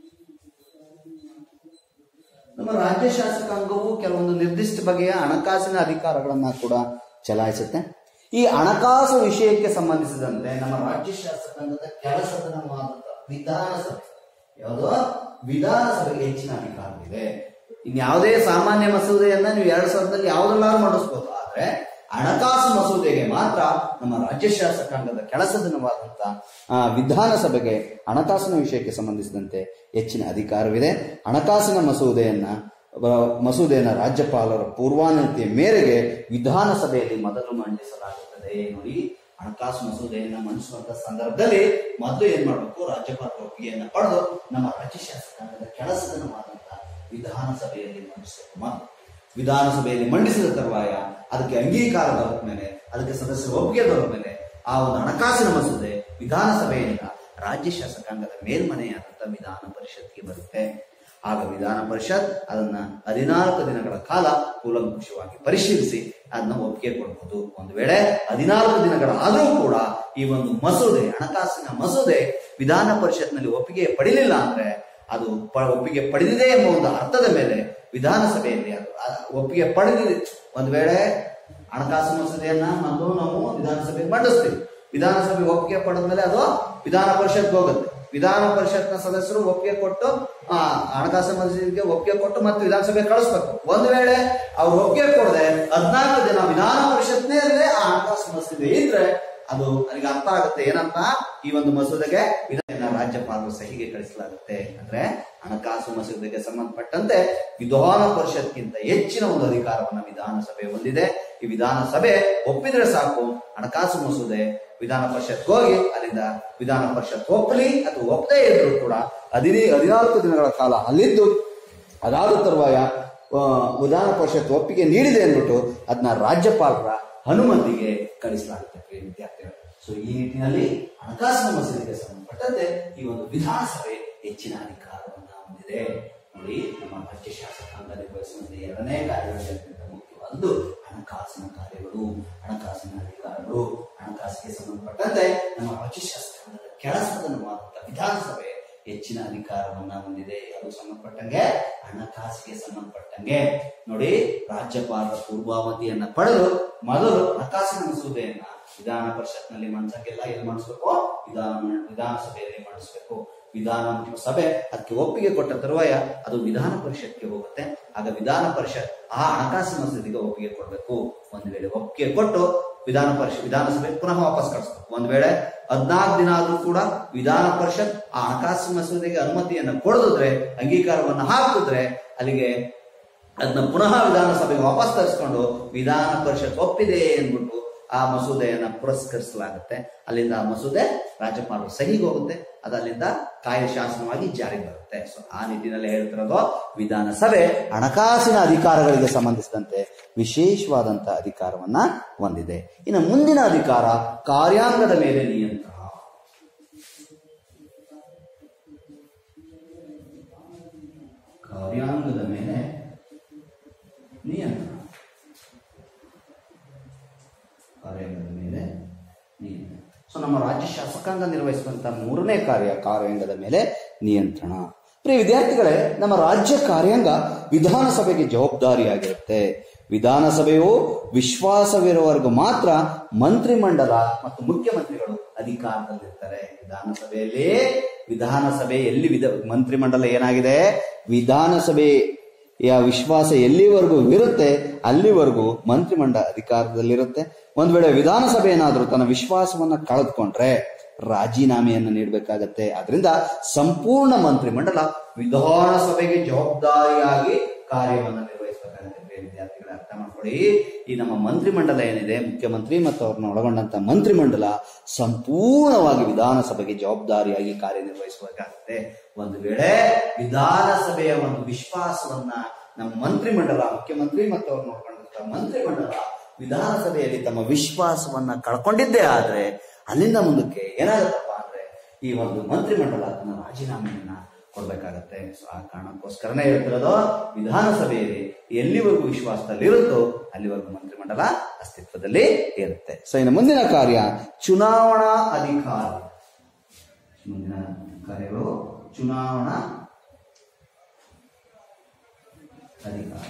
[SPEAKER 1] ನಮ್ಮ ರಾಜ್ಯ ಶಾಸಕಾಂಗವು ಕೆಲವೊಂದು ನಿರ್ದಿಷ್ಟ ಬಗೆಯ ಹಣಕಾಸಿನ ಅಧಿಕಾರಗಳನ್ನ ಕೂಡ ಚಲಾಯಿಸುತ್ತೆ ಈ ಹಣಕಾಸು ವಿಷಯಕ್ಕೆ ಸಂಬಂಧಿಸಿದಂತೆ ನಮ್ಮ ರಾಜ್ಯ ಶಾಸಕಾಂಗದ ಕೆಲಸದನವಾದಂತ ವಿಧಾನಸಭೆ ಯಾವುದು ವಿಧಾನಸಭೆಗೆ ಹೆಚ್ಚಿನ ಅಧಿಕಾರವಿದೆ ಇನ್ಯಾವುದೇ ಸಾಮಾನ್ಯ ಮಸೂದೆಯನ್ನ ನೀವು ಎರಡು ಸಾವಿರದಲ್ಲಿ ಯಾವುದಲ್ಲಾದ್ರೂ ಮಾಡಿಸ್ಬೋದು ಆದ್ರೆ ಹಣಕಾಸು ಮಸೂದೆಗೆ ಮಾತ್ರ ನಮ್ಮ ರಾಜ್ಯ ಶಾಸಕಾಂಗದ ಕೆಲಸದನವಾದಂತ ಆ, ವಿಧಾನಸಭೆಗೆ ಹಣಕಾಸಿನ ವಿಷಯಕ್ಕೆ ಸಂಬಂಧಿಸಿದಂತೆ ಹೆಚ್ಚಿನ ಅಧಿಕಾರವಿದೆ ಹಣಕಾಸಿನ ಮಸೂದೆಯನ್ನ ಆ, ಮಸೂದೆಯನ್ನ ರಾಜ್ಯಪಾಲರ ಪೂರ್ವಾನುಮತಿಯ ಮೇರೆಗೆ ವಿಧಾನಸಭೆಯಲ್ಲಿ ಮೊದಲು ಮಂಡಿಸಲಾಗುತ್ತದೆ ನೋಡಿ ಹಣಕಾಸು ಮಸೂದೆಯನ್ನ ಮಂಡಿಸುವಂತ ಸಂದರ್ಭದಲ್ಲಿ ಮೊದಲು ಏನ್ ಮಾಡಬೇಕು ರಾಜ್ಯಪಾಲರ ಒಪ್ಪಿಗೆಯನ್ನ ಪಡೆದು ನಮ್ಮ ರಾಜ್ಯ ಶಾಸಕಾಂಗದ ಕೆಲಸದನವಾದಂತ ವಿಧಾನಸಭೆಯಲ್ಲಿ ಮಂಡಿಸಬೇಕು ಮೊದಲು. ವಿಧಾನಸಭೆಯಲ್ಲಿ ಮಂಡಿಸಿದ ತರುವಾಯ ಅದಕ್ಕೆ ಅಂಗೀಕಾರ ದೊರೆತ ಮೇಲೆ ಅದಕ್ಕೆ ಸದಸ್ಯರ ಒಪ್ಪಿಗೆ ದೊರೆತ ಮೇಲೆ ಆ ಒಂದು ಹಣಕಾಸಿನ ಮಸೂದೆ ವಿಧಾನಸಭೆಯಿಂದ ರಾಜ್ಯ ಶಾಸಕಾಂಗದ ಮೇಲ್ಮನೆಯಾದಂಥ ವಿಧಾನ ಪರಿಷತ್ಗೆ ಬರುತ್ತೆ ಆಗ ವಿಧಾನ ಪರಿಷತ್ ಅದನ್ನ ಹದಿನಾಲ್ಕು ದಿನಗಳ ಕಾಲ ಕೂಲಂಕುಷವಾಗಿ ಪರಿಶೀಲಿಸಿ ಅದನ್ನ ಒಪ್ಪಿಗೆ ಕೊಡ್ಬೋದು ಒಂದು ವೇಳೆ ಹದಿನಾಲ್ಕು ದಿನಗಳ ಆದರೂ ಕೂಡ ಈ ಒಂದು ಮಸೂದೆ ಹಣಕಾಸಿನ ಮಸೂದೆ ವಿಧಾನ ಪರಿಷತ್ನಲ್ಲಿ ಒಪ್ಪಿಗೆ ಪಡಿಲಿಲ್ಲ ಅಂದ್ರೆ ಅದು ಪ- ಒಪ್ಪಿಗೆ ಪಡೆದಿದೆ ಎಂಬ ಒಂದು ಅರ್ಥದ ಮೇಲೆ ವಿಧಾನಸಭೆಯಲ್ಲಿ ಅದು ಆ ಒಪ್ಪಿಗೆ ಪಡೆದಿದೆ ಒಂದು ವೇಳೆ ಹಣಕಾಸು ಮಸೂದೆಯನ್ನ ಮತ್ತು ನಾವು ವಿಧಾನಸಭೆಗೆ ಮಂಡಿಸ್ತೀವಿ ವಿಧಾನಸಭೆ ಒಪ್ಪಿಗೆ ಪಡೆದ ಮೇಲೆ ಅದು ವಿಧಾನ ಪರಿಷತ್ಗೆ ಹೋಗುತ್ತೆ ವಿಧಾನ ಪರಿಷತ್ನ ಸದಸ್ಯರು ಒಪ್ಪಿಗೆ ಕೊಟ್ಟು ಆ ಹಣಕಾಸು ಮಸೂದೆಗೆ ಒಪ್ಪಿಗೆ ಕೊಟ್ಟು ಮತ್ತೆ ವಿಧಾನಸಭೆ ಕಳಿಸ್ಬೇಕು ಒಂದು ವೇಳೆ ಅವ್ರು ಒಪ್ಪಿಗೆ ಕೊಡದೆ ಹದಿನಾಲ್ಕು ದಿನ ವಿಧಾನ ಪರಿಷತ್ನೇ ಆ ಹಣಕಾಸು ಮಸೂದೆ ಇದ್ರೆ ಅದು ನನಗೆ ಅರ್ಥ ಆಗುತ್ತೆ ಏನಂತ ಈ ಒಂದು ಮಸೂದೆಗೆ ಇದನ್ನ ರಾಜ್ಯಪಾಲರು ಸಹಿಗೆ ಕಳಿಸಲಾಗುತ್ತೆ ಅಂದ್ರೆ ಹಣಕಾಸು ಮಸೂದೆಗೆ ಸಂಬಂಧಪಟ್ಟಂತೆ ವಿಧಾನ ಪರಿಷತ್ಗಿಂತ ಹೆಚ್ಚಿನ ಒಂದು ಅಧಿಕಾರವನ್ನ ವಿಧಾನಸಭೆ ಹೊಂದಿದೆ ಈ ವಿಧಾನಸಭೆ ಒಪ್ಪಿದ್ರೆ ಸಾಕು ಹಣಕಾಸು ಮಸೂದೆ ವಿಧಾನ ಪರಿಷತ್ ಹೋಗಿ ಅಲ್ಲಿಂದ ವಿಧಾನ ಪರಿಷತ್ ಒಪ್ಪಲಿ ಅಥವಾ ಒಪ್ಪದೇ ಇದ್ರು ಕೂಡ ಹದಿನೈ ಹದಿನಾಲ್ಕು ದಿನಗಳ ಕಾಲ ಅಲ್ಲಿದ್ದು ಅದಾದ ತರುವಾಯ ಆ, ವಿಧಾನ ಪರಿಷತ್ ಒಪ್ಪಿಗೆ ನೀಡಿದೆ ಅಂದ್ಬಿಟ್ಟು ಅದನ್ನ ರಾಜ್ಯಪಾಲರ ಅನುಮತಿಗೆ ಕಳಿಸಲಾಗುತ್ತೆ ಪ್ರಿಯ ವಿದ್ಯಾರ್ಥಿಗಳು ಸೊ ಈ ನಿಟ್ಟಿನಲ್ಲಿ ಹಣಕಾಸಿನ ಮಸೂದೆಗೆ ಸಂಬಂಧಪಟ್ಟಂತೆ ಈ ಒಂದು ವಿಧಾನಸಭೆ ಹೆಚ್ಚಿನ ಅಧಿಕಾರವನ್ನ ಹೊಂದಿದೆ ನೋಡಿ ನಮ್ಮ ರಾಜ್ಯ ಶಾಸಕಾಂಗ ನಿರ್ವಹಿಸುವಂತೆ ಎರಡನೇ ಕಾರ್ಯಗಳಿಗಿಂತ ಮುಖ್ಯವಾದ್ದು ಹಣಕಾಸಿನ ಕಾರ್ಯಗಳು ಹಣಕಾಸಿನ ಅಧಿಕಾರಗಳು ಹಣಕಾಸಿಗೆ ಸಂಬಂಧಪಟ್ಟಂತೆ ನಮ್ಮ ರಾಜ್ಯ ಶಾಸಕಾಂಗದ ಕೆಲಸವನ್ನು ಮಾಡುವಂತ ವಿಧಾನಸಭೆ ಹೆಚ್ಚಿನ ಅಧಿಕಾರವನ್ನ ಹೊಂದಿದೆ ಅದು ಸಂಬಂಧಪಟ್ಟಂಗೆ ಹಣಕಾಸಿಗೆ ಸಂಬಂಧಪಟ್ಟಂಗೆ ನೋಡಿ ರಾಜ್ಯಪಾಲರ ಪೂರ್ವಾವಧಿಯನ್ನ ಪಡೆದು ಮೊದಲು ಹಣಕಾಸಿನ ಮಸೂದೆಯನ್ನ ವಿಧಾನ ಪರಿಷತ್ನಲ್ಲಿ ಮಂಡಿಸಕ್ಕೆಲ್ಲ ಎಲ್ಲಿ ಮಾಡಿಸ್ಬೇಕು ವಿಧಾನ ವಿಧಾನಸಭೆಯಲ್ಲಿ ಮಾಡಿಸ್ಬೇಕು ವಿಧಾನ ಸಭೆ ಅದಕ್ಕೆ ಒಪ್ಪಿಗೆ ಕೊಟ್ಟ ತರುವಾಯ ಅದು ವಿಧಾನ ಪರಿಷತ್ಗೆ ಹೋಗುತ್ತೆ ಆಗ ವಿಧಾನ ಪರಿಷತ್ ಆ ಹಣಕಾಸಿನ ಮಸೂದೆಗೆ ಒಪ್ಪಿಗೆ ಕೊಡಬೇಕು ಒಂದು ವೇಳೆ ಒಪ್ಪಿಗೆ ಕೊಟ್ಟು ವಿಧಾನ ಪರಿಷತ್ ವಿಧಾನಸಭೆ ಪುನಃ ವಾಪಸ್ ಕಳಿಸ್ಬೇಕು ಒಂದ್ ವೇಳೆ ಹದ್ನಾಲ್ಕು ದಿನ ಆದ್ರೂ ಕೂಡ ವಿಧಾನ ಪರಿಷತ್ ಆ ಹಣಕಾಸು ಮಸೂದೆಗೆ ಅನುಮತಿಯನ್ನ ಕೊಡದಿದ್ರೆ ಅಂಗೀಕಾರವನ್ನ ಹಾಕಿದ್ರೆ ಅಲ್ಲಿಗೆ ಅದನ್ನ ಪುನಃ ವಿಧಾನಸಭೆಗೆ ವಾಪಸ್ ತರಿಸ್ಕೊಂಡು ವಿಧಾನ ಪರಿಷತ್ ಒಪ್ಪಿದೆ ಅಂದ್ಬಿಟ್ಟು ಆ ಮಸೂದೆಯನ್ನ ಪುರಸ್ಕರಿಸಲಾಗುತ್ತೆ ಅಲ್ಲಿಂದ ಆ ಮಸೂದೆ ರಾಜ್ಯಪಾಲರು ಸಹಿಗೆ ಹೋಗುತ್ತೆ ಅದು ಅಲ್ಲಿಂದ ಕಾಯ್ದೆ ಶಾಸನವಾಗಿ ಜಾರಿಗೆ ಬರುತ್ತೆ ಸೊ ಆ ನಿಟ್ಟಿನಲ್ಲಿ ಹೇಳ್ತಿರೋದು ವಿಧಾನಸಭೆ ಹಣಕಾಸಿನ ಅಧಿಕಾರಗಳಿಗೆ ಸಂಬಂಧಿಸಿದಂತೆ ವಿಶೇಷವಾದಂತ ಅಧಿಕಾರವನ್ನ ಹೊಂದಿದೆ ಇನ್ನು ಮುಂದಿನ ಅಧಿಕಾರ ಕಾರ್ಯಾಂಗದ ಮೇಲೆ ನಿಯಂತ್ರಣ ಕಾರ್ಯಾಂಗದ ಮೇಲೆ ನಿಯಂತ್ರಣ ಕಾರ್ಯಾಂಗದ ಮೇಲೆ ನಿಯಂತ್ರಣ ಸೊ ನಮ್ಮ ರಾಜ್ಯ ಶಾಸಕಾಂಗ ನಿರ್ವಹಿಸುವಂತ ಮೂರನೇ ಕಾರ್ಯ ಕಾರ್ಯಾಂಗದ ಮೇಲೆ ನಿಯಂತ್ರಣ ಪ್ರಿಯ ವಿದ್ಯಾರ್ಥಿಗಳೇ ನಮ್ಮ ರಾಜ್ಯ ಕಾರ್ಯಾಂಗ ವಿಧಾನಸಭೆಗೆ ಜವಾಬ್ದಾರಿಯಾಗಿರುತ್ತೆ ವಿಧಾನಸಭೆಯು ವಿಶ್ವಾಸವಿರುವವರೆಗೂ ಮಾತ್ರ ಮಂತ್ರಿಮಂಡಲ ಮತ್ತು ಮುಖ್ಯಮಂತ್ರಿಗಳು ಅಧಿಕಾರದಲ್ಲಿರ್ತಾರೆ ವಿಧಾನಸಭೆಯಲ್ಲಿ ವಿಧಾನಸಭೆ ಎಲ್ಲಿ ವಿಧ ಮಂತ್ರಿಮಂಡಲ ಏನಾಗಿದೆ ವಿಧಾನಸಭೆ ಯ ವಿಶ್ವಾಸ ಎಲ್ಲಿವರೆಗೂ ಇರುತ್ತೆ ಅಲ್ಲಿವರೆಗೂ ಮಂತ್ರಿಮಂಡಲ ಅಧಿಕಾರದಲ್ಲಿರುತ್ತೆ ಒಂದ್ ವೇಳೆ ವಿಧಾನಸಭೆ ಏನಾದ್ರೂ ತನ್ನ ವಿಶ್ವಾಸವನ್ನ ಕಳೆದುಕೊಂಡ್ರೆ ರಾಜೀನಾಮೆಯನ್ನು ನೀಡಬೇಕಾಗತ್ತೆ ಆದ್ರಿಂದ ಸಂಪೂರ್ಣ ಮಂತ್ರಿಮಂಡಲ ವಿಧಾನಸಭೆಗೆ ಜವಾಬ್ದಾರಿಯಾಗಿ ಕಾರ್ಯವನ್ನು ನಿರ್ವಹಿಸಬೇಕಾಗುತ್ತೆ ಪ್ರಿಯ ವಿದ್ಯಾರ್ಥಿಗಳ ಅರ್ಥ ಮಾಡ್ಕೊಳ್ಳಿ ಈ ನಮ್ಮ ಮಂತ್ರಿಮಂಡಲ ಏನಿದೆ ಮುಖ್ಯಮಂತ್ರಿ ಮತ್ತು ಅವ್ರನ್ನ ಒಳಗೊಂಡಂತ ಮಂತ್ರಿಮಂಡಲ ಸಂಪೂರ್ಣವಾಗಿ ವಿಧಾನಸಭೆಗೆ ಜವಾಬ್ದಾರಿಯಾಗಿ ಕಾರ್ಯನಿರ್ವಹಿಸಬೇಕಾಗುತ್ತೆ ಒಂದು ವೇಳೆ ವಿಧಾನಸಭೆಯ ಒಂದು ವಿಶ್ವಾಸವನ್ನ ನಮ್ಮ ಮಂತ್ರಿಮಂಡಲ ಮುಖ್ಯಮಂತ್ರಿ ಮತ್ತು ಅವ್ರು ನೋಡ್ಕೊಂಡಂತ ಮಂತ್ರಿಮಂಡಲ ವಿಧಾನಸಭೆಯಲ್ಲಿ ತಮ್ಮ ವಿಶ್ವಾಸವನ್ನ ಕಳ್ಕೊಂಡಿದ್ದೇ ಆದ್ರೆ ಅಲ್ಲಿಂದ ಮುಂದಕ್ಕೆ ಏನಾಗುತ್ತಪ್ಪ ಅಂದ್ರೆ ಈ ಒಂದು ಮಂತ್ರಿಮಂಡಲ ತನ್ನ ರಾಜೀನಾಮೆಯನ್ನ ಕೊಡ್ಬೇಕಾಗತ್ತೆ ಸೊ ಆ ಕಾರಣಕ್ಕೋಸ್ಕರನೇ ಹೇಳ್ತಿರೋದು ವಿಧಾನಸಭೆಯಲ್ಲಿ ಎಲ್ಲಿವರೆಗೂ ವಿಶ್ವಾಸದಲ್ಲಿ ಇರುತ್ತೋ ಅಲ್ಲಿವರೆಗೂ ಮಂತ್ರಿಮಂಡಲ ಅಸ್ತಿತ್ವದಲ್ಲಿ ಇರುತ್ತೆ ಸೊ ಇನ್ನು ಮುಂದಿನ ಕಾರ್ಯ ಚುನಾವಣಾ ಅಧಿಕಾರ ಮುಂದಿನ ಕಾರ್ಯಗಳು ಚುನಾವಣಾ ಅಧಿಕಾರ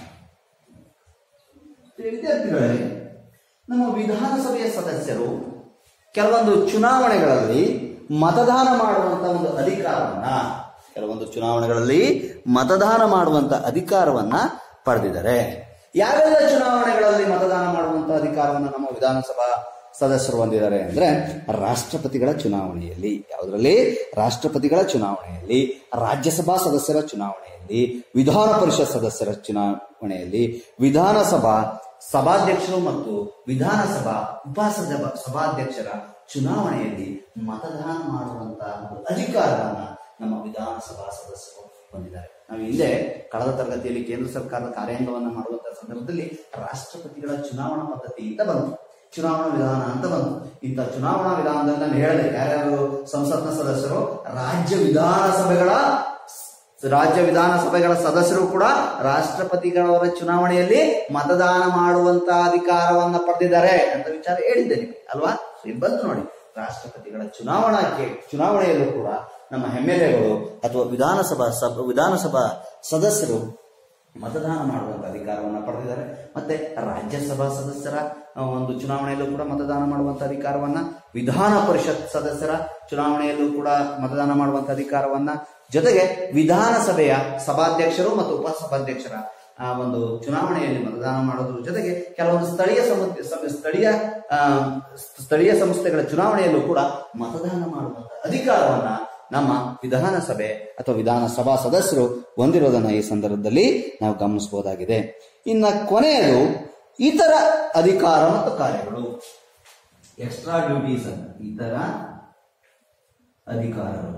[SPEAKER 1] ಪ್ರಿಯ ವಿದ್ಯಾರ್ಥಿಗಳೇ ನಮ್ಮ ವಿಧಾನಸಭೆಯ ಸದಸ್ಯರು ಕೆಲವೊಂದು ಚುನಾವಣೆಗಳಲ್ಲಿ ಮತದಾನ ಮಾಡುವಂತ ಒಂದು ಅಧಿಕಾರವನ್ನ ಕೆಲವೊಂದು ಚುನಾವಣೆಗಳಲ್ಲಿ ಮತದಾನ ಮಾಡುವಂತ ಅಧಿಕಾರವನ್ನ ಪಡೆದಿದ್ದಾರೆ ಯಾವೆಲ್ಲ ಚುನಾವಣೆಗಳಲ್ಲಿ ಮತದಾನ ಮಾಡುವಂತ ಅಧಿಕಾರವನ್ನ ನಮ್ಮ ವಿಧಾನಸಭಾ ಸದಸ್ಯರು ಹೊಂದಿದ್ದಾರೆ ಅಂದ್ರೆ ರಾಷ್ಟ್ರಪತಿಗಳ ಚುನಾವಣೆಯಲ್ಲಿ ಯಾವುದರಲ್ಲಿ ರಾಷ್ಟ್ರಪತಿಗಳ ಚುನಾವಣೆಯಲ್ಲಿ ರಾಜ್ಯಸಭಾ ಸದಸ್ಯರ ಚುನಾವಣೆಯಲ್ಲಿ ವಿಧಾನ ಪರಿಷತ್ ಸದಸ್ಯರ ಚುನಾವಣೆಯಲ್ಲಿ ವಿಧಾನಸಭಾ ಸಭಾಧ್ಯಕ್ಷರು ಮತ್ತು ವಿಧಾನಸಭಾ ಉಪಸಭಾ ಸಭಾಧ್ಯಕ್ಷರ ಚುನಾವಣೆಯಲ್ಲಿ ಮತದಾನ ಮಾಡುವಂತಹ ಒಂದು ಅಧಿಕಾರವನ್ನ ನಮ್ಮ ವಿಧಾನಸಭಾ ಸದಸ್ಯರು ಹೊಂದಿದ್ದಾರೆ ನಾವು ಹಿಂದೆ ಕಳೆದ ತರಗತಿಯಲ್ಲಿ ಕೇಂದ್ರ ಸರ್ಕಾರದ ಕಾರ್ಯಾಂಗವನ್ನ ಮಾಡುವಂತಹ ಸಂದರ್ಭದಲ್ಲಿ ರಾಷ್ಟ್ರಪತಿಗಳ ಚುನಾವಣಾ ಪದ್ಧತಿಯಿಂದ ಬಂತು ಚುನಾವಣಾ ವಿಧಾನ ಅಂತ ಬಂತು ಇಂಥ ಚುನಾವಣಾ ವಿಧಾನದಲ್ಲಿ ನಾನು ಹೇಳಿದೆ ಯಾರ್ಯಾರು ಸಂಸತ್ನ ಸದಸ್ಯರು ರಾಜ್ಯ ವಿಧಾನಸಭೆಗಳ ರಾಜ್ಯ ವಿಧಾನಸಭೆಗಳ ಸದಸ್ಯರು ಕೂಡ ರಾಷ್ಟ್ರಪತಿಗಳವರ ಚುನಾವಣೆಯಲ್ಲಿ ಮತದಾನ ಮಾಡುವಂತ ಅಧಿಕಾರವನ್ನ ಪಡೆದಿದ್ದಾರೆ ಅಂತ ವಿಚಾರ ಹೇಳಿದ್ದೆ ನಿಮಗೆ ಅಲ್ವಾ So, ಇಲ್ಲಿ ಬಂತು ನೋಡಿ ರಾಷ್ಟ್ರಪತಿಗಳ ಚುನಾವಣಾಕ್ಕೆ ಚುನಾವಣೆಯಲ್ಲೂ ಕೂಡ ನಮ್ಮ ಎಂ ಎಲ್ ಎಗಳು ಅಥವಾ ವಿಧಾನಸಭಾ ಸಭ ವಿಧಾನಸಭಾ ಸದಸ್ಯರು ಮತದಾನ ಮಾಡುವಂತ ಅಧಿಕಾರವನ್ನ ಪಡೆದಿದ್ದಾರೆ ಮತ್ತೆ ರಾಜ್ಯಸಭಾ ಸದಸ್ಯರ ಆ, ಒಂದು ಚುನಾವಣೆಯಲ್ಲೂ ಕೂಡ ಮತದಾನ ಮಾಡುವಂತ ಅಧಿಕಾರವನ್ನ ವಿಧಾನ ಪರಿಷತ್ ಸದಸ್ಯರ ಚುನಾವಣೆಯಲ್ಲೂ ಕೂಡ ಮತದಾನ ಮಾಡುವಂತ ಅಧಿಕಾರವನ್ನ ಜೊತೆಗೆ ವಿಧಾನಸಭೆಯ ಸಭಾಧ್ಯಕ್ಷರು ಮತ್ತು ಉಪಸಭಾಧ್ಯಕ್ಷರ ಆ ಒಂದು ಚುನಾವಣೆಯಲ್ಲಿ ಮತದಾನ ಮಾಡೋದ್ರ ಜೊತೆಗೆ ಕೆಲವೊಂದು ಸ್ಥಳೀಯ ಸಮ- ಸಮ- ಸ್ಥಳೀಯ ಆ, ಸ್ಥಳೀಯ ಸಂಸ್ಥೆಗಳ ಚುನಾವಣೆಯಲ್ಲೂ ಕೂಡ ಮತದಾನ ಮಾಡುವಂತ ಅಧಿಕಾರವನ್ನ ನಮ್ಮ ವಿಧಾನಸಭೆ ಅಥವಾ ವಿಧಾನಸಭಾ ಸದಸ್ಯರು ಹೊಂದಿರೋದನ್ನ ಈ ಸಂದರ್ಭದಲ್ಲಿ ನಾವು ಗಮನಿಸಬಹುದಾಗಿದೆ ಇನ್ನ ಕೊನೆಯದು ಇತರ ಅಧಿಕಾರ ಮತ್ತು ಕಾರ್ಯಗಳು ಎಕ್ಸ್ಟ್ರಾ ಡ್ಯೂಟೀಸ್ ಅಂತ ಇತರ ಅಧಿಕಾರಗಳು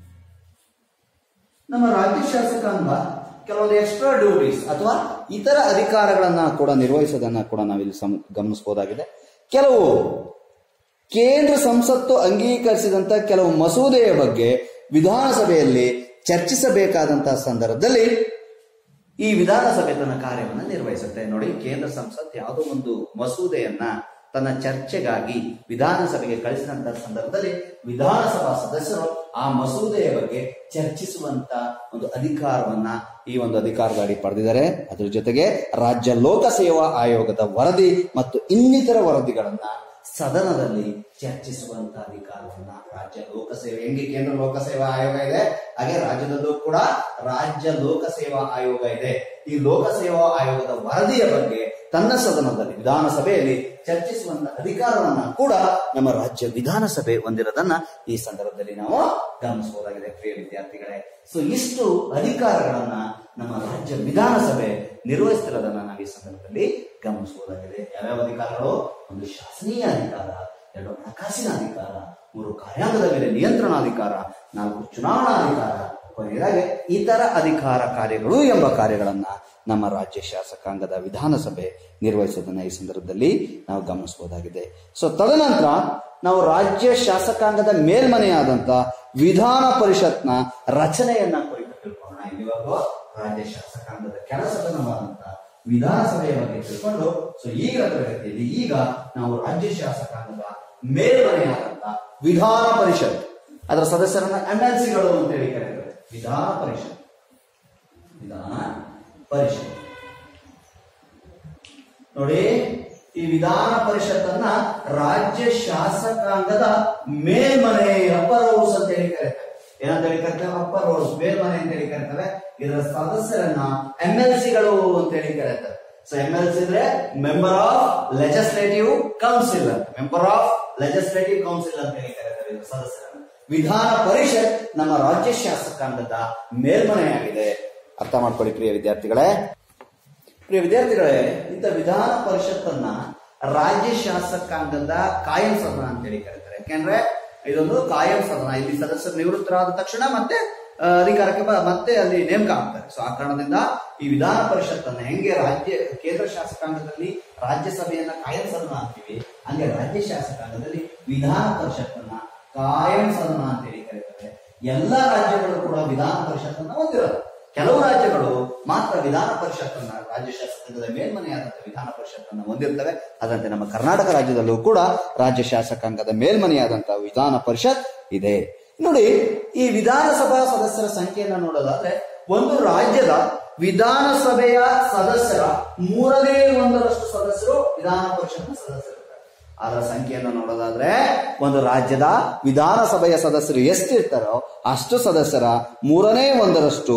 [SPEAKER 1] ನಮ್ಮ ರಾಜ್ಯ ಶಾಸಕಾಂಗ ಕೆಲವೊಂದು ಎಕ್ಸ್ಟ್ರಾ ಡ್ಯೂಟೀಸ್ ಅಥವಾ ಇತರ ಅಧಿಕಾರಗಳನ್ನ ಕೂಡ ನಿರ್ವಹಿಸೋದನ್ನ ಕೂಡ ನಾವಿಲ್ಲಿ ಸಂ- ಗಮನಿಸಬಹುದಾಗಿದೆ ಕೆಲವು ಕೇಂದ್ರ ಸಂಸತ್ತು ಅಂಗೀಕರಿಸಿದಂತ ಕೆಲವು ಮಸೂದೆಯ ಬಗ್ಗೆ ವಿಧಾನಸಭೆಯಲ್ಲಿ ಚರ್ಚಿಸಬೇಕಾದಂತಹ ಸಂದರ್ಭದಲ್ಲಿ ಈ ವಿಧಾನಸಭೆ ತನ್ನ ಕಾರ್ಯವನ್ನು ನಿರ್ವಹಿಸುತ್ತೆ ನೋಡಿ ಕೇಂದ್ರ ಸಂಸತ್ ಯಾವುದೋ ಒಂದು ಮಸೂದೆಯನ್ನ ತನ್ನ ಚರ್ಚೆಗಾಗಿ ವಿಧಾನಸಭೆಗೆ ಕಳಿಸಿದಂತ ಸಂದರ್ಭದಲ್ಲಿ ವಿಧಾನಸಭಾ ಸದಸ್ಯರು ಆ ಮಸೂದೆಯ ಬಗ್ಗೆ ಚರ್ಚಿಸುವಂತ ಒಂದು ಅಧಿಕಾರವನ್ನ ಈ ಒಂದು ಅಧಿಕಾರದ ಅಡಿ ಪಡೆದಿದ್ದಾರೆ ಅದ್ರ ಜೊತೆಗೆ ರಾಜ್ಯ ಲೋಕಸೇವಾ ಆಯೋಗದ ವರದಿ ಮತ್ತು ಇನ್ನಿತರ ವರದಿಗಳನ್ನ ಸದನದಲ್ಲಿ ಚರ್ಚಿಸುವಂತ ಅಧಿಕಾರವನ್ನ ರಾಜ್ಯ ಲೋಕಸೇವೆ ಹೆಂಗೆ ಕೇಂದ್ರ ಲೋಕಸೇವಾ ಆಯೋಗ ಇದೆ ಹಾಗೆ ರಾಜ್ಯದಲ್ಲೂ ಕೂಡ ರಾಜ್ಯ ಲೋಕಸೇವಾ ಆಯೋಗ ಇದೆ ಈ ಲೋಕಸೇವಾ ಆಯೋಗದ ವರದಿಯ ಬಗ್ಗೆ ತನ್ನ ಸದನದಲ್ಲಿ ವಿಧಾನಸಭೆಯಲ್ಲಿ ಚರ್ಚಿಸುವಂತ ಅಧಿಕಾರವನ್ನ ಕೂಡ ನಮ್ಮ ರಾಜ್ಯ ವಿಧಾನಸಭೆ ಹೊಂದಿರೋದನ್ನ ಈ ಸಂದರ್ಭದಲ್ಲಿ ನಾವು ಗಮನಿಸಬಹುದಾಗಿದೆ ಪ್ರಿಯ ವಿದ್ಯಾರ್ಥಿಗಳೇ ಸೊ ಇಷ್ಟು ಅಧಿಕಾರಗಳನ್ನ ನಮ್ಮ ರಾಜ್ಯ ವಿಧಾನಸಭೆ ನಿರ್ವಹಿಸ್ತಿರೋದನ್ನ ನಾವು ಈ ಸಂದರ್ಭದಲ್ಲಿ ಗಮನಿಸಬಹುದಾಗಿದೆ ಯಾವ್ಯಾವ ಅಧಿಕಾರಗಳು ಒಂದು ಶಾಸನೀಯ ಅಧಿಕಾರ ಎರಡು ಹಣಕಾಸಿನ ಅಧಿಕಾರ ಮೂರು ಕಾರ್ಯಾಂಗದ ಮೇಲೆ ನಿಯಂತ್ರಣಾಧಿಕಾರ ನಾಲ್ಕು ಚುನಾವಣಾಧಿಕಾರ ಕೊನೆಯದಾಗಿ ಇತರ ಅಧಿಕಾರ ಕಾರ್ಯಗಳು ಎಂಬ ಕಾರ್ಯಗಳನ್ನ ನಮ್ಮ ರಾಜ್ಯ ಶಾಸಕಾಂಗದ ವಿಧಾನಸಭೆ ನಿರ್ವಹಿಸೋದನ್ನ ಈ ಸಂದರ್ಭದಲ್ಲಿ ನಾವು ಗಮನಿಸಬಹುದಾಗಿದೆ ಸೊ ತದನಂತರ ನಾವು ರಾಜ್ಯ ಶಾಸಕಾಂಗದ ಮೇಲ್ಮನೆಯಾದಂತ ವಿಧಾನ ಪರಿಷತ್ನ ರಚನೆಯನ್ನ ಕುರಿತು ತಿಳ್ಕೊಳ್ಳೋಣ ಇಲ್ಲಿವರೆಗೂ ರಾಜ್ಯ ಶಾಸಕಾಂಗದ ಕೆಲಸದನವಾದಂತ ವಿಧಾನಸಭೆಯ ಬಗ್ಗೆ ತಿಳ್ಕೊಂಡು ಸೊ ಈಗ ತರಗತಿಯಲ್ಲಿ ಈಗ ನಾವು ರಾಜ್ಯ ಶಾಸಕಾಂಗದ ಮೇಲ್ಮನೆಯಾದಂತ ವಿಧಾನ ಪರಿಷತ್ ಅದರ ಸದಸ್ಯರನ್ನ ಎಂ ಎಲ್ ಸಿಗಳು ಅಂತೇಳಿ ಕರೀತಾರೆ ವಿಧಾನ ಪರಿಷತ್ ವಿಧಾನ ಪರಿಷತ್ ನೋಡಿ ಈ ವಿಧಾನ ಪರಿಷತ್ತನ್ನ ರಾಜ್ಯ ಶಾಸಕಾಂಗದ ಮೇಲ್ಮನೆ ಅಪ್ಪರ್ ಹೌಸ್ ಅಂತ ಹೇಳಿ ಕರೀತಾರೆ ಏನಂತ ಹೇಳಿ ಕರಿತೇವೆ ಅಪ್ಪರ್ ಹೌಸ್ ಮೇಲ್ಮನೆ ಅಂತ ಹೇಳಿ ಕರೀತೇವೆ ಇದರ ಸದಸ್ಯರನ್ನ ಎಂ ಎಲ್ ಸಿಗಳು ಅಂತ ಹೇಳಿ ಕರೀತಾರೆ ಸೊ ಎಂ ಎಲ್ ಸಿ ಅಂದ್ರೆ member of legislative council member of legislative council ಅಂತ ಹೇಳಿ ಕರೀತಾರೆ ಇದರ ಸದಸ್ಯರನ್ನ ವಿಧಾನ ಪರಿಷತ್ ನಮ್ಮ ರಾಜ್ಯ ಶಾಸಕಾಂಗದ ಮೇಲ್ಮನೆಯಾಗಿದೆ ಅರ್ಥ ಮಾಡ್ಕೊಳ್ಳಿ ಪ್ರಿಯ ವಿದ್ಯಾರ್ಥಿಗಳೇ ಪ್ರಿಯ ವಿದ್ಯಾರ್ಥಿಗಳೇ ಇಂಥ ವಿಧಾನ ಪರಿಷತ್ತನ್ನ ರಾಜ್ಯ ಶಾಸಕಾಂಗದ ಕಾಯಂ ಸದನ ಅಂತ ಹೇಳಿ ಕರೀತಾರೆ ಯಾಕೆಂದ್ರೆ ಇದೊಂದು ಕಾಯಂ ಸದನ ಇಲ್ಲಿ ಸದಸ್ಯರು ನಿವೃತ್ತರಾದ ತಕ್ಷಣ ಮತ್ತೆ ಆ, ಅಧಿಕಾರಕ್ಕೆ ಬ- ಮತ್ತೆ ಅಲ್ಲಿ ನೇಮಕ ಆಗ್ತಾರೆ ಸೊ ಆ ಕಾರಣದಿಂದ ಈ ವಿಧಾನ ಪರಿಷತ್ತನ್ನ ಹೆಂಗೆ ರಾಜ್ಯ ಕೇಂದ್ರ ಶಾಸಕಾಂಗದಲ್ಲಿ ರಾಜ್ಯಸಭೆಯನ್ನ ಕಾಯಂ ಸದನ ಅಂತೀವಿ ಹಂಗೆ ರಾಜ್ಯ ಶಾಸಕಾಂಗದಲ್ಲಿ ವಿಧಾನ ಪರಿಷತ್ತನ್ನ ಕಾಯಂ ಸದನ ಅಂತ ಹೇಳಿ ಕರೀತಾರೆ ಎಲ್ಲ ರಾಜ್ಯಗಳು ಕೂಡ ವಿಧಾನ ಪರಿಷತ್ತನ್ನ ಹೊಂದಿರೋದು ಕೆಲವು ರಾಜ್ಯಗಳು ಮಾತ್ರ ವಿಧಾನ ಪರಿಷತ್ತನ್ನ ರಾಜ್ಯ ಶಾಸಕಾಂಗದ ಮೇಲ್ಮನೆಯಾದಂತಹ ವಿಧಾನ ಪರಿಷತ್ತನ್ನ ಹೊಂದಿರ್ತವೆ ಅದರಂತೆ ನಮ್ಮ ಕರ್ನಾಟಕ ರಾಜ್ಯದಲ್ಲೂ ಕೂಡ ರಾಜ್ಯ ಶಾಸಕಾಂಗದ ಮೇಲ್ಮನೆಯಾದಂತಹ ವಿಧಾನ ಪರಿಷತ್ ಇದೆ ನೋಡಿ ಈ ವಿಧಾನಸಭಾ ಸದಸ್ಯರ ಸಂಖ್ಯೆಯನ್ನ ನೋಡೋದಾದ್ರೆ ಒಂದು ರಾಜ್ಯದ ವಿಧಾನಸಭೆಯ ಸದಸ್ಯರ ಮೂರನೇ ಒಂದರಷ್ಟು ಸದಸ್ಯರು ವಿಧಾನ ಪರಿಷತ್ನ ಸದಸ್ಯರಿರ್ತಾರೆ ಅದರ ಸಂಖ್ಯೆಯನ್ನು ನೋಡೋದಾದ್ರೆ ಒಂದು ರಾಜ್ಯದ ವಿಧಾನಸಭೆಯ ಸದಸ್ಯರು ಎಷ್ಟಿರ್ತಾರೋ ಅಷ್ಟು ಸದಸ್ಯರ ಮೂರನೇ ಒಂದರಷ್ಟು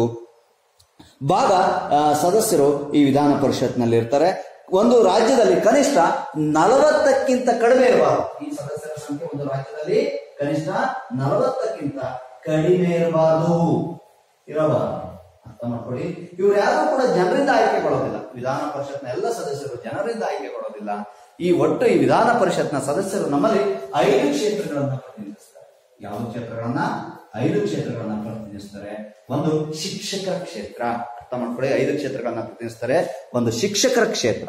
[SPEAKER 1] ಭಾಗ ಆ, ಸದಸ್ಯರು ಈ ವಿಧಾನ ಪರಿಷತ್ನಲ್ಲಿ ಇರ್ತಾರೆ ಒಂದು ರಾಜ್ಯದಲ್ಲಿ ಕನಿಷ್ಠ ನಲವತ್ತಕ್ಕಿಂತ ಕಡಿಮೆ ಇರಬಾರದು ಈ ಸದಸ್ಯರ ಸಂಖ್ಯೆ ಒಂದು ರಾಜ್ಯದಲ್ಲಿ ಕನಿಷ್ಠ ನಲವತ್ತಕ್ಕಿಂತ ಕಡಿಮೆ ಇರಬಾರದು ಇರಬಾರದು ಅರ್ಥ ಮಾಡ್ಕೊಳ್ಳಿ ಇವ್ರು ಯಾರು ಕೂಡ ಜನರಿಂದ ಆಯ್ಕೆಗೊಳ್ಳೋದಿಲ್ಲ ವಿಧಾನ ಪರಿಷತ್ನ ಎಲ್ಲ ಸದಸ್ಯರು ಜನರಿಂದ ಆಯ್ಕೆಗೊಳ್ಳೋದಿಲ್ಲ ಈ ಒಟ್ಟು ಈ ವಿಧಾನ ಪರಿಷತ್ನ ಸದಸ್ಯರು ನಮ್ಮಲ್ಲಿ ಐದು ಕ್ಷೇತ್ರಗಳನ್ನ ಪ್ರತಿನಿಧಿಸ್ತಾರೆ ಯಾವ ಕ್ಷೇತ್ರಗಳನ್ನ ಐದು ಕ್ಷೇತ್ರಗಳನ್ನ ಪ್ರತಿನಿಧಿಸ್ತಾರೆ ಒಂದು ಶಿಕ್ಷಕರ ಕ್ಷೇತ್ರ ಅರ್ಥ ಮಾಡ್ಕೊಳ್ಳಿ ಐದು ಕ್ಷೇತ್ರಗಳನ್ನ ಪ್ರತಿನಿಧಿಸ್ತಾರೆ ಒಂದು ಶಿಕ್ಷಕರ ಕ್ಷೇತ್ರ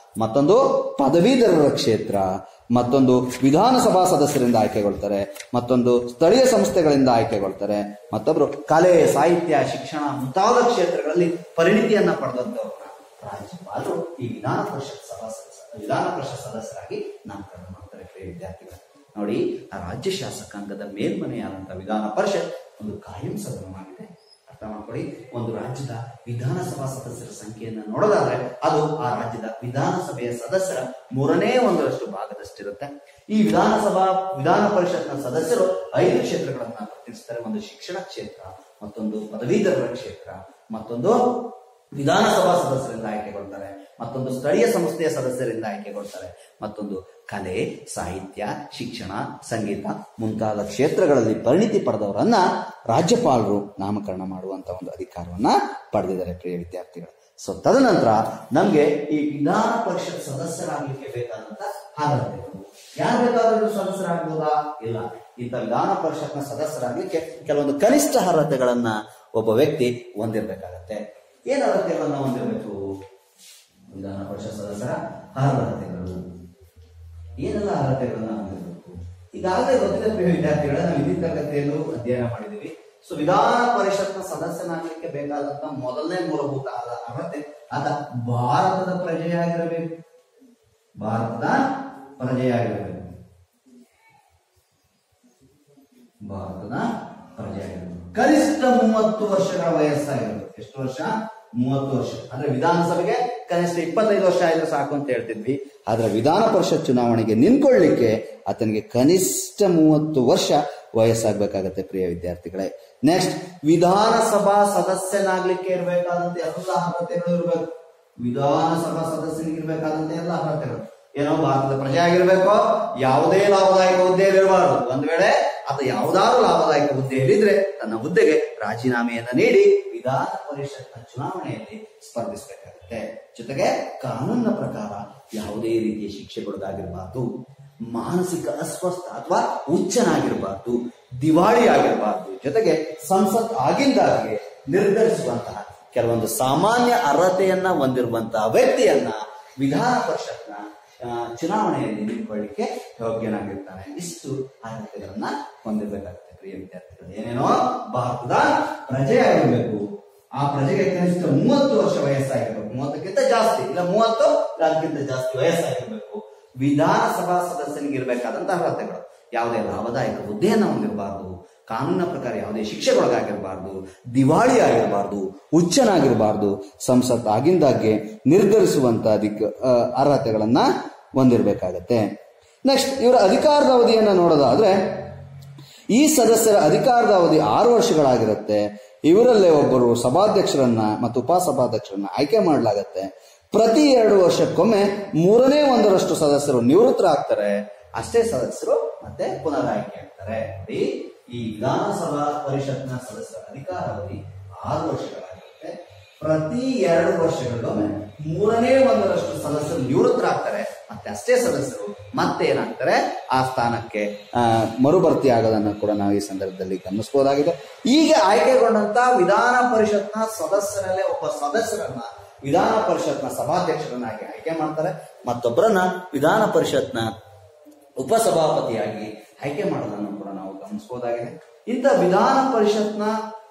[SPEAKER 2] ಮತ್ತೊಂದು ಪದವೀಧರರ ಕ್ಷೇತ್ರ ಮತ್ತೊಂದು ವಿಧಾನಸಭಾ ಸದಸ್ಯರಿಂದ ಆಯ್ಕೆಗೊಳ್ತಾರೆ ಮತ್ತೊಂದು ಸ್ಥಳೀಯ ಸಂಸ್ಥೆಗಳಿಂದ ಆಯ್ಕೆಗೊಳ್ತಾರೆ ಮತ್ತೊಬ್ರು
[SPEAKER 1] ಕಲೆ ಸಾಹಿತ್ಯ ಶಿಕ್ಷಣ ಮುಂತಾದ ಕ್ಷೇತ್ರಗಳಲ್ಲಿ ಪರಿಣಿತಿಯನ್ನ ಪಡೆದಂತವ್ರನ್ನ ರಾಜ್ಯಪಾಲರು ಈ ವಿಧಾನ ಪರಿಷತ್ ಸಭಾ ಸದಸ್ಯ ವಿಧಾನ ಪರಿಷತ್ ಸದಸ್ಯರಾಗಿ ನಾಮಕರಣ ಮಾಡ್ತಾರೆ ಪ್ರಿಯ ವಿದ್ಯಾರ್ಥಿಗಳು ನೋಡಿ ಆ ರಾಜ್ಯ ಶಾಸಕಾಂಗದ ಮೇಲ್ಮನೆಯಾದಂತಹ ವಿಧಾನ ಪರಿಷತ್ ಒಂದು ಕಾಯಂ ಸದನವಾಗಿದೆ ಅರ್ಥ ಮಾಡ್ಕೊಳ್ಳಿ ಒಂದು ರಾಜ್ಯದ ವಿಧಾನಸಭಾ ಸದಸ್ಯರ ಸಂಖ್ಯೆಯನ್ನು ನೋಡೋದಾದ್ರೆ ಅದು ಆ ರಾಜ್ಯದ ವಿಧಾನಸಭೆಯ ಸದಸ್ಯರ ಮೂರನೇ ಒಂದರಷ್ಟು ಭಾಗದಷ್ಟಿರುತ್ತೆ ಈ ವಿಧಾನಸಭಾ ವಿಧಾನ ಪರಿಷತ್ನ ಸದಸ್ಯರು ಐದು ಕ್ಷೇತ್ರಗಳನ್ನ ಪ್ರತಿನಿಧಿಸ್ತಾರೆ ಒಂದು ಶಿಕ್ಷಣ ಕ್ಷೇತ್ರ ಮತ್ತೊಂದು ಪದವೀಧರರ ಕ್ಷೇತ್ರ ಮತ್ತೊಂದು ವಿಧಾನಸಭಾ ಸದಸ್ಯರಿಂದ ಆಯ್ಕೆಗೊಳ್ತಾರೆ ಮತ್ತೊಂದು ಸ್ಥಳೀಯ ಸಂಸ್ಥೆಯ ಸದಸ್ಯರಿಂದ ಆಯ್ಕೆಗೊಳ್ತಾರೆ ಮತ್ತೊಂದು ಕಲೆ ಸಾಹಿತ್ಯ ಶಿಕ್ಷಣ ಸಂಗೀತ ಮುಂತಾದ ಕ್ಷೇತ್ರಗಳಲ್ಲಿ ಪರಿಣಿತಿ ಪಡೆದವರನ್ನ ರಾಜ್ಯಪಾಲರು ನಾಮಕರಣ ಮಾಡುವಂತ ಒಂದು ಅಧಿಕಾರವನ್ನ ಪಡೆದಿದ್ದಾರೆ ಪ್ರಿಯ ವಿದ್ಯಾರ್ಥಿಗಳು ಸೊ ತದನಂತರ ನಮ್ಗೆ ಈ ವಿಧಾನ ಪರಿಷತ್ ಸದಸ್ಯರಾಗಲಿಕ್ಕೆ ಬೇಕಾದಂತ ಅರ್ಹತೆಗಳು ಯಾರು ಬೇಕಾದ್ರೂ ಸದಸ್ಯರಾಗ್ಬೋದಾ ಇಲ್ಲ ಇಂಥ ವಿಧಾನ ಪರಿಷತ್ನ ಸದಸ್ಯರಾಗಲಿಕ್ಕೆ ಕೆಲವೊಂದು ಕನಿಷ್ಠ ಅರ್ಹತೆಗಳನ್ನ ಒಬ್ಬ ವ್ಯಕ್ತಿ ಹೊಂದಿರಬೇಕಾಗತ್ತೆ ಏನ್ ಅರ್ಹತೆಗಳನ್ನ ಹೊಂದಿರಬೇಕು ವಿಧಾನ ಪರಿಷತ್ ಸದಸ್ಯರ ಅರ್ಹತೆಗಳು ಏನೆಲ್ಲ ಅರ್ಹತೆಗಳನ್ನ ಹೊಂದಿರಬೇಕು ಈಗಾಗಲೇ ಗೊತ್ತಿದೆ ಪ್ರಿಯ ವಿದ್ಯಾರ್ಥಿಗಳ ನಾವು ಹಿಂದಿನ ತರಗತಿಯಲ್ಲೂ ಅಧ್ಯಯನ ಮಾಡಿದೀವಿ ಸೊ ವಿಧಾನ ಪರಿಷತ್ನ ಸದಸ್ಯನಾಗಲಿಕ್ಕೆ ಬೇಕಾದಂತ ಮೊದಲನೇ ಮೂಲಭೂತ ಆದ ಅರ್ಹತೆ ಆತ ಭಾರತದ ಪ್ರಜೆಯಾಗಿರಬೇಕು ಭಾರತದ ಪ್ರಜೆಯಾಗಿರಬೇಕು ಭಾರತದ ಪ್ರಜೆಯಾಗಿರಬೇಕು ಕನಿಷ್ಠ ಮೂವತ್ತು ವರ್ಷಗಳ ವಯಸ್ಸಾಗಿರಬೇಕು ಎಷ್ಟು ವರ್ಷ ಮೂವತ್ತು ವರ್ಷ ಅಂದ್ರೆ ವಿಧಾನಸಭೆಗೆ ಕನಿಷ್ಠ ಇಪ್ಪತ್ತೈದು ವರ್ಷ ಆದ್ರೆ ಸಾಕು ಅಂತ ಹೇಳ್ತಿದ್ವಿ
[SPEAKER 2] ಆದ್ರೆ ವಿಧಾನ ಪರಿಷತ್ ಚುನಾವಣೆಗೆ ನಿಂತ್ಕೊಳ್ಳಿಕ್ಕೆ ಆತನಿಗೆ ಕನಿಷ್ಠ ಮೂವತ್ತು ವರ್ಷ ವಯಸ್ಸಾಗಬೇಕಾಗತ್ತೆ ಪ್ರಿಯ ವಿದ್ಯಾರ್ಥಿಗಳೇ
[SPEAKER 1] ನೆಕ್ಸ್ಟ್ ವಿಧಾನಸಭಾ ಸದಸ್ಯನಾಗ್ಲಿಕ್ಕೆ ಇರಬೇಕಾದಂತ ಎಲ್ಲ ಅರ್ಹತೆಗಳು ಇರಬೇಕು ವಿಧಾನಸಭಾ ಸದಸ್ಯನಿಗೆ ಇರಬೇಕಾದಂತ ಎಲ್ಲ ಅರ್ಹತೆಗಳು ಏನೋ ಭಾರತದ ಪ್ರಜೆ ಆಗಿರ್ಬೇಕು ಯಾವುದೇ ಲಾಭದಾಯಕ ಹುದ್ದೆಯಲ್ಲಿ ಇರಬಾರದು ಒಂದ್ ವೇಳೆ ಅದು ಯಾವುದಾದ್ರು ಲಾಭದಾಯಕ ಹುದ್ದೆಯಲ್ಲಿದ್ರೆ ತನ್ನ ಹುದ್ದೆಗೆ ರಾಜೀನಾಮೆಯನ್ನ ನೀಡಿ ವಿಧಾನ ಪರಿಷತ್ನ ಚುನಾವಣೆಯಲ್ಲಿ ಸ್ಪರ್ಧಿಸಬೇಕಾಗುತ್ತೆ ಜೊತೆಗೆ ಕಾನೂನಿನ ಪ್ರಕಾರ ಯಾವುದೇ ರೀತಿಯ ಶಿಕ್ಷೆಗೊಳಗಾಗಿರಬಾರ್ದು ಮಾನಸಿಕ ಅಸ್ವಸ್ಥ ಅಥವಾ ಹುಚ್ಚನಾಗಿರಬಾರ್ದು ದಿವಾಳಿ ಆಗಿರಬಾರ್ದು ಜೊತೆಗೆ ಸಂಸತ್ ಆಗಿಂದಾಗೆ ನಿರ್ಧರಿಸುವಂತಹ ಕೆಲವೊಂದು ಸಾಮಾನ್ಯ ಅರ್ಹತೆಯನ್ನ ಹೊಂದಿರುವಂತಹ ವ್ಯಕ್ತಿಯನ್ನ ವಿಧಾನ ಪರಿಷತ್ನ ಆ, ಚುನಾವಣೆಯಲ್ಲಿ ನಿಂತ್ಕೊಳ್ಳಿಕ್ಕೆ ಯೋಗ್ಯನಾಗಿರ್ತಾನೆ ಇಷ್ಟು ಅರ್ಹತೆಗಳನ್ನ ಹೊಂದಿರಬೇಕಾಗುತ್ತೆ ಪ್ರಿಯ ವಿದ್ಯಾರ್ಥಿಗಳು ಏನೇನೋ ಭಾರತದ ಪ್ರಜೆಯಾಗಿರ್ಬೇಕು ಆ ಪ್ರಜೆಗೆ ಕನಿಷ್ಠ ಮೂವತ್ತು ವರ್ಷ ವಯಸ್ಸಾಗಿರ್ಬೇಕು ಮೂವತ್ತಕ್ಕಿಂತ ಜಾಸ್ತಿ ಇಲ್ಲ ಮೂವತ್ತು ಇಲ್ಲ ಅದಕ್ಕಿಂತ ಜಾಸ್ತಿ ವಯಸ್ಸಾಗಿರ್ಬೇಕು ವಿಧಾನಸಭಾ ಸದಸ್ಯನಿಗೆ ಇರಬೇಕಾದಂತಹ ಅರ್ಹತೆಗಳು ಯಾವುದೇ ಲಾಭದಾಯಕ ಹುದ್ದೆಯನ್ನ ಹೊಂದಿರಬಾರ್ದು ಕಾನೂನಿನ ಪ್ರಕಾರ ಯಾವುದೇ ಶಿಕ್ಷೆಗೊಳಗಾಗಿರಬಾರ್ದು
[SPEAKER 2] ದಿವಾಳಿ ಆಗಿರಬಾರ್ದು ಹುಚ್ಚನಾಗಿರಬಾರ್ದು ಸಂಸತ್ ಆಗಿಂದಾಗ್ಗೆ ನಿರ್ಧರಿಸುವಂತ ಅಧಿಕ ಆ, ಅರ್ಹತೆಗಳನ್ನ ಹೊಂದಿರಬೇಕಾಗತ್ತೆ ನೆಕ್ಸ್ಟ್ ಇವರ ಅಧಿಕಾರದ ಅವಧಿಯನ್ನ ನೋಡೋದಾದ್ರೆ ಈ ಸದಸ್ಯರ ಅಧಿಕಾರದ ಅವಧಿ ಆರು ವರ್ಷಗಳಾಗಿರುತ್ತೆ ಇವರಲ್ಲೇ ಒಬ್ಬರು ಸಭಾಧ್ಯಕ್ಷರನ್ನ ಮತ್ತು ಉಪಸಭಾಧ್ಯಕ್ಷರನ್ನ ಆಯ್ಕೆ ಮಾಡಲಾಗತ್ತೆ ಪ್ರತಿ ಎರಡು ವರ್ಷಕ್ಕೊಮ್ಮೆ ಮೂರನೇ ಒಂದರಷ್ಟು ಸದಸ್ಯರು ನಿವೃತ್ತರಾಗ್ತಾರೆ
[SPEAKER 1] ಅಷ್ಟೇ ಸದಸ್ಯರು ಮತ್ತೆ ಪುನರ್ ಆಯ್ಕೆ ಆಗ್ತಾರೆ ನೋಡಿ ಈ ವಿಧಾನಸಭಾ ಪರಿಷತ್ನ ಸದಸ್ಯರ ಅಧಿಕಾರಾವಧಿ ಆರು ವರ್ಷಗಳಾಗಿರುತ್ತೆ ಪ್ರತಿ ಎರಡು ವರ್ಷಗಳಿಗೊಮ್ಮೆ ಮೂರನೇ ಒಂದರಷ್ಟು ಸದಸ್ಯರು ನಿವೃತ್ತರಾಗ್ತಾರೆ ಮತ್ತೆ ಅಷ್ಟೇ ಸದಸ್ಯರು ಮತ್ತೆ ಏನಾಗ್ತಾರೆ
[SPEAKER 2] ಆ ಸ್ಥಾನಕ್ಕೆ ಆ, ಮರುಭರ್ತಿ ಆಗೋದನ್ನು ಕೂಡ ನಾವು ಈ ಸಂದರ್ಭದಲ್ಲಿ ಗಮನಿಸಬಹುದಾಗಿದೆ
[SPEAKER 1] ಹೀಗೆ ಆಯ್ಕೆಗೊಂಡಂತ ವಿಧಾನ ಪರಿಷತ್ನ ಸದಸ್ಯರಲ್ಲೇ ಒಬ್ಬ ಸದಸ್ಯರನ್ನ ವಿಧಾನ ಪರಿಷತ್ನ ಸಭಾಧ್ಯಕ್ಷರನ್ನಾಗಿ ಆಯ್ಕೆ ಮಾಡ್ತಾರೆ ಮತ್ತೊಬ್ಬರನ್ನ ವಿಧಾನ ಪರಿಷತ್ನ ಉಪಸಭಾಪತಿಯಾಗಿ ಆಯ್ಕೆ ಮಾಡೋದನ್ನು ಕೂಡ ನಾವು ಗಮನಿಸಬಹುದಾಗಿದೆ ಇಂಥ ವಿಧಾನ ಪರಿಷತ್ನ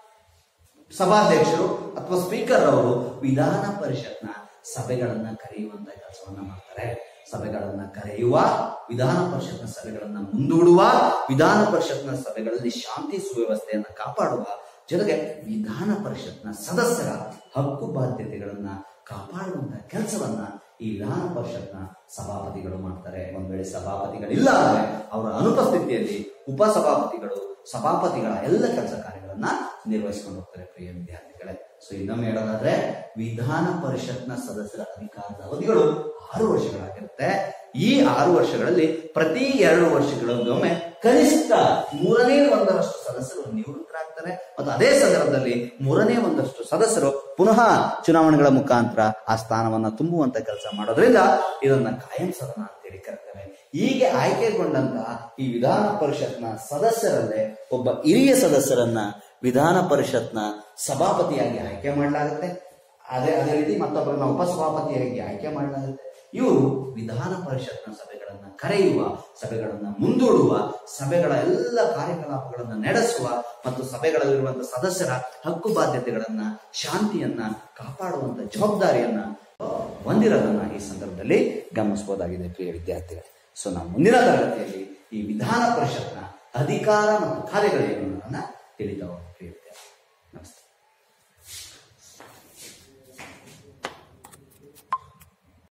[SPEAKER 1] ಸಭಾಧ್ಯಕ್ಷರು ಅಥವಾ ಸ್ಪೀಕರ್ ಅವರು ವಿಧಾನ ಪರಿಷತ್ನ ಸಭೆಗಳನ್ನ ಕರೆಯುವಂತ ಕೆಲಸವನ್ನ ಮಾಡ್ತಾರೆ ಸಭೆಗಳನ್ನ ಕರೆಯುವ ವಿಧಾನ ಪರಿಷತ್ನ ಸಭೆಗಳನ್ನ ಮುಂದೂಡುವ ವಿಧಾನ ಪರಿಷತ್ನ ಸಭೆಗಳಲ್ಲಿ ಶಾಂತಿ ಸುವ್ಯವಸ್ಥೆಯನ್ನ ಕಾಪಾಡುವ ಜೊತೆಗೆ ವಿಧಾನ ಪರಿಷತ್ನ ಸದಸ್ಯರ ಹಕ್ಕು ಬಾಧ್ಯತೆಗಳನ್ನ ಕಾಪಾಡುವಂತ ಕೆಲಸವನ್ನ ಈ ವಿಧಾನ ಪರಿಷತ್ನ ಸಭಾಪತಿಗಳು ಮಾಡ್ತಾರೆ ಒಂದ್ ವೇಳೆ ಸಭಾಪತಿಗಳಿಲ್ಲ ಅಂದ್ರೆ ಅವರ ಅನುಪಸ್ಥಿತಿಯಲ್ಲಿ ಉಪಸಭಾಪತಿಗಳು ಸಭಾಪತಿಗಳ ಎಲ್ಲ ಕೆಲಸ ಕಾರ್ಯಗಳನ್ನ ನಿರ್ವಹಿಸಿಕೊಂಡು ಹೋಗ್ತಾರೆ ಪ್ರಿಯ ವಿದ್ಯಾರ್ಥಿಗಳೇ ಸೊ ಇನ್ನೊಮ್ಮೆ ಹೇಳೋದಾದ್ರೆ ವಿಧಾನ ಪರಿಷತ್ನ ಸದಸ್ಯರ ಅಧಿಕಾರದ ಅವಧಿಗಳು ಆರು ವರ್ಷಗಳಾಗಿರುತ್ತೆ ಈ ಆರು ವರ್ಷಗಳಲ್ಲಿ ಪ್ರತಿ ಎರಡು ವರ್ಷಗಳಿಗೊಮ್ಮೆ ಕನಿಷ್ಠ ಮೂರನೇ ಒಂದರಷ್ಟು ಸದಸ್ಯರು ನಿವೃತ್ತರಾಗ್ತಾರೆ ಮತ್ತು ಅದೇ ಸಂದರ್ಭದಲ್ಲಿ ಮೂರನೇ ಒಂದಷ್ಟು ಸದಸ್ಯರು ಪುನಃ ಚುನಾವಣೆಗಳ ಮುಖಾಂತರ ಆ ಸ್ಥಾನವನ್ನ ತುಂಬುವಂತ ಕೆಲಸ ಮಾಡೋದ್ರಿಂದ ಇದನ್ನ ಕಾಯಂ ಸದನ ಅಂತೇಳಿ ಕರೀತಾರೆ ಹೀಗೆ ಆಯ್ಕೆಗೊಂಡಂತಹ ಈ ವಿಧಾನ ಪರಿಷತ್ನ ಸದಸ್ಯರಲ್ಲೇ ಒಬ್ಬ ಹಿರಿಯ ಸದಸ್ಯರನ್ನ ವಿಧಾನ ಪರಿಷತ್ನ ಸಭಾಪತಿಯಾಗಿ ಆಯ್ಕೆ ಮಾಡಲಾಗುತ್ತೆ ಅದೇ ಅದೇ ರೀತಿ ಮತ್ತೊಬ್ಬರನ್ನ ಉಪಸಭಾಪತಿಯಾಗಿ ಆಯ್ಕೆ ಮಾಡಲಾಗುತ್ತೆ ಇವರು ವಿಧಾನ ಪರಿಷತ್ನ ಸಭೆಗಳನ್ನ ಕರೆಯುವ ಸಭೆಗಳನ್ನ ಮುಂದೂಡುವ ಸಭೆಗಳ ಎಲ್ಲ ಕಾರ್ಯಕಲಾಪಗಳನ್ನ ನಡೆಸುವ ಮತ್ತು ಸಭೆಗಳಲ್ಲಿರುವಂತಹ ಸದಸ್ಯರ ಹಕ್ಕು ಬಾಧ್ಯತೆಗಳನ್ನ ಶಾಂತಿಯನ್ನ ಕಾಪಾಡುವಂತ ಜವಾಬ್ದಾರಿಯನ್ನ ಹೊಂದಿರೋದನ್ನ ಈ ಸಂದರ್ಭದಲ್ಲಿ ಗಮನಿಸಬಹುದಾಗಿದೆ ಪ್ರಿಯ ವಿದ್ಯಾರ್ಥಿಗಳೇ ಸೊ ನಾವು ಮುಂದಿನ ತರಗತಿಯಲ್ಲಿ ಈ ವಿಧಾನ ಪರಿಷತ್ನ ಅಧಿಕಾರ ಮತ್ತು ಕಾರ್ಯಗಳೇನು ಅನ್ನೋದನ್ನ ತಿಳಿತಾ ಹೋಗ್ತೀವಿ